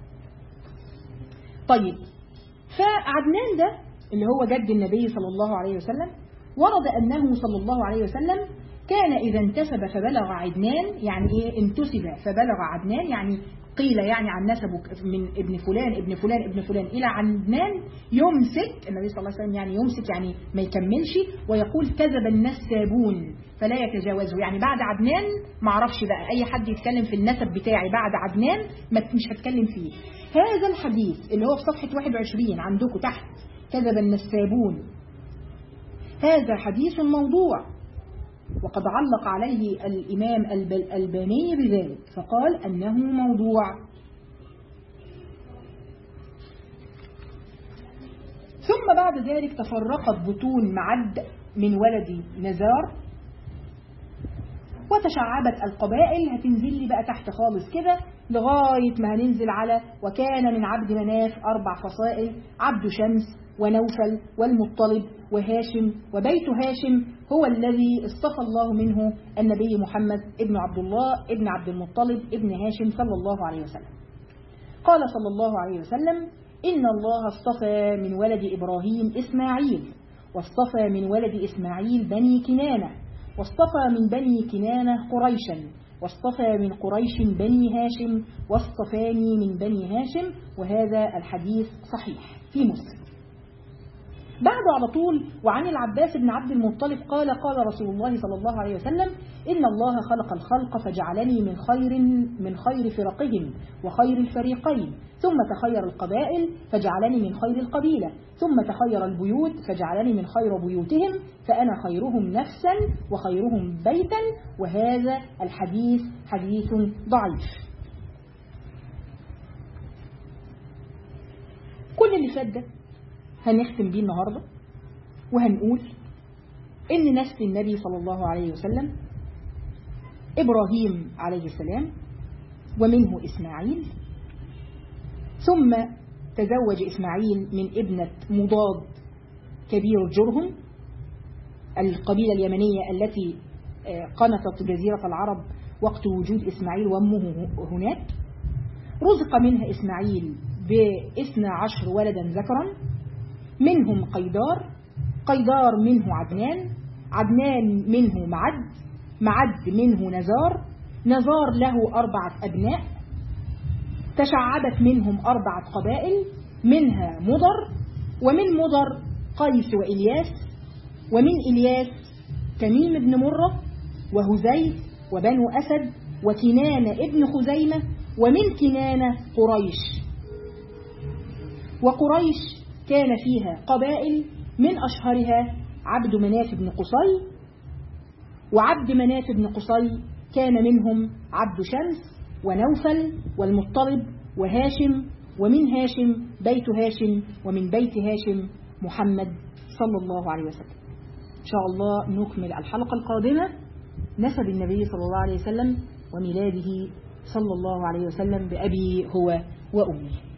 طيب فعدنان ده اللي هو جد النبي صلى الله عليه وسلم ورد أنه صلى الله عليه وسلم كان إذا انتسب فبلغ عدنان يعني إيه انتسب فبلغ عدنان يعني قيل يعني عن نسبه من ابن فلان ابن فلان ابن فلان إلى عدنان يمسك النبي صلى الله عليه وسلم يعني يمسك يعني ما يكملش ويقول كذب النسابون فلا يتجاوزه يعني بعد عدنان ما اعرفش بقى أي حد يتكلم في النسب بتاعي بعد عدنان ما مش هتكلم فيه هذا الحديث اللي هو في صفحة 21 عندكم تحت كذب النسابون هذا حديث موضوع وقد علق عليه الإمام الب- الألباني بذلك فقال أنه موضوع ثم بعد ذلك تفرقت بطون معد من ولد نزار وتشعبت القبائل هتنزل لي بقى تحت خالص كده لغاية ما هننزل على وكان من عبد مناف أربع فصائل عبد شمس ونوفل والمطلب وهاشم وبيت هاشم هو الذي اصطفى الله منه النبي محمد ابن عبد الله ابن عبد المطلب ابن هاشم صلى الله عليه وسلم قال صلى الله عليه وسلم إن الله اصطفى من ولد إبراهيم إسماعيل واصطفى من ولد إسماعيل بني كنانة واصطفى من بني كنانة قريشا واصطفى من قريش بني هاشم واصطفاني من بني هاشم وهذا الحديث صحيح في مسلم بعده على طول وعن العباس بن عبد المطلب قال قال رسول الله صلى الله عليه وسلم إن الله خلق الخلق فجعلني من خير من خير فرقهم وخير الفريقين ثم تخير القبائل فجعلني من خير القبيلة ثم تخير البيوت فجعلني من خير بيوتهم فأنا خيرهم نفسا وخيرهم بيتا وهذا الحديث حديث ضعيف اللي فات ده هنختم بيه النهاردة وهنقول إن نسل النبي صلى الله عليه وسلم إبراهيم عليه السلام ومنه إسماعيل ثم تزوج إسماعيل من ابنة مضاد كبير جرهم القبيلة اليمنية التي قنطت جزيرة العرب وقت وجود إسماعيل وأمه هناك رزق منها إسماعيل باثنى عشر ولدا ذكرا منهم قيدار قيدار منه عدنان عدنان منه معد معد منه نزار نزار له أربعة أبناء تشعبت منهم أربعة قبائل منها مضر ومن مضر قيس وإلياس ومن إلياس تميم بن مرة وهزيل وبنو أسد وكنانة ابن خزيمة ومن كنانة قريش وقريش كان فيها قبائل من أشهرها عبد مناف بن قصي وعبد مناف بن قصي كان منهم عبد شمس ونوفل والمطلب وهاشم ومن هاشم بيت هاشم ومن بيت هاشم محمد صلى الله عليه وسلم إن شاء الله نكمل الحلقة القادمة نسب النبي صلى الله عليه وسلم وميلاده صلى الله عليه وسلم بأبي هو وأمي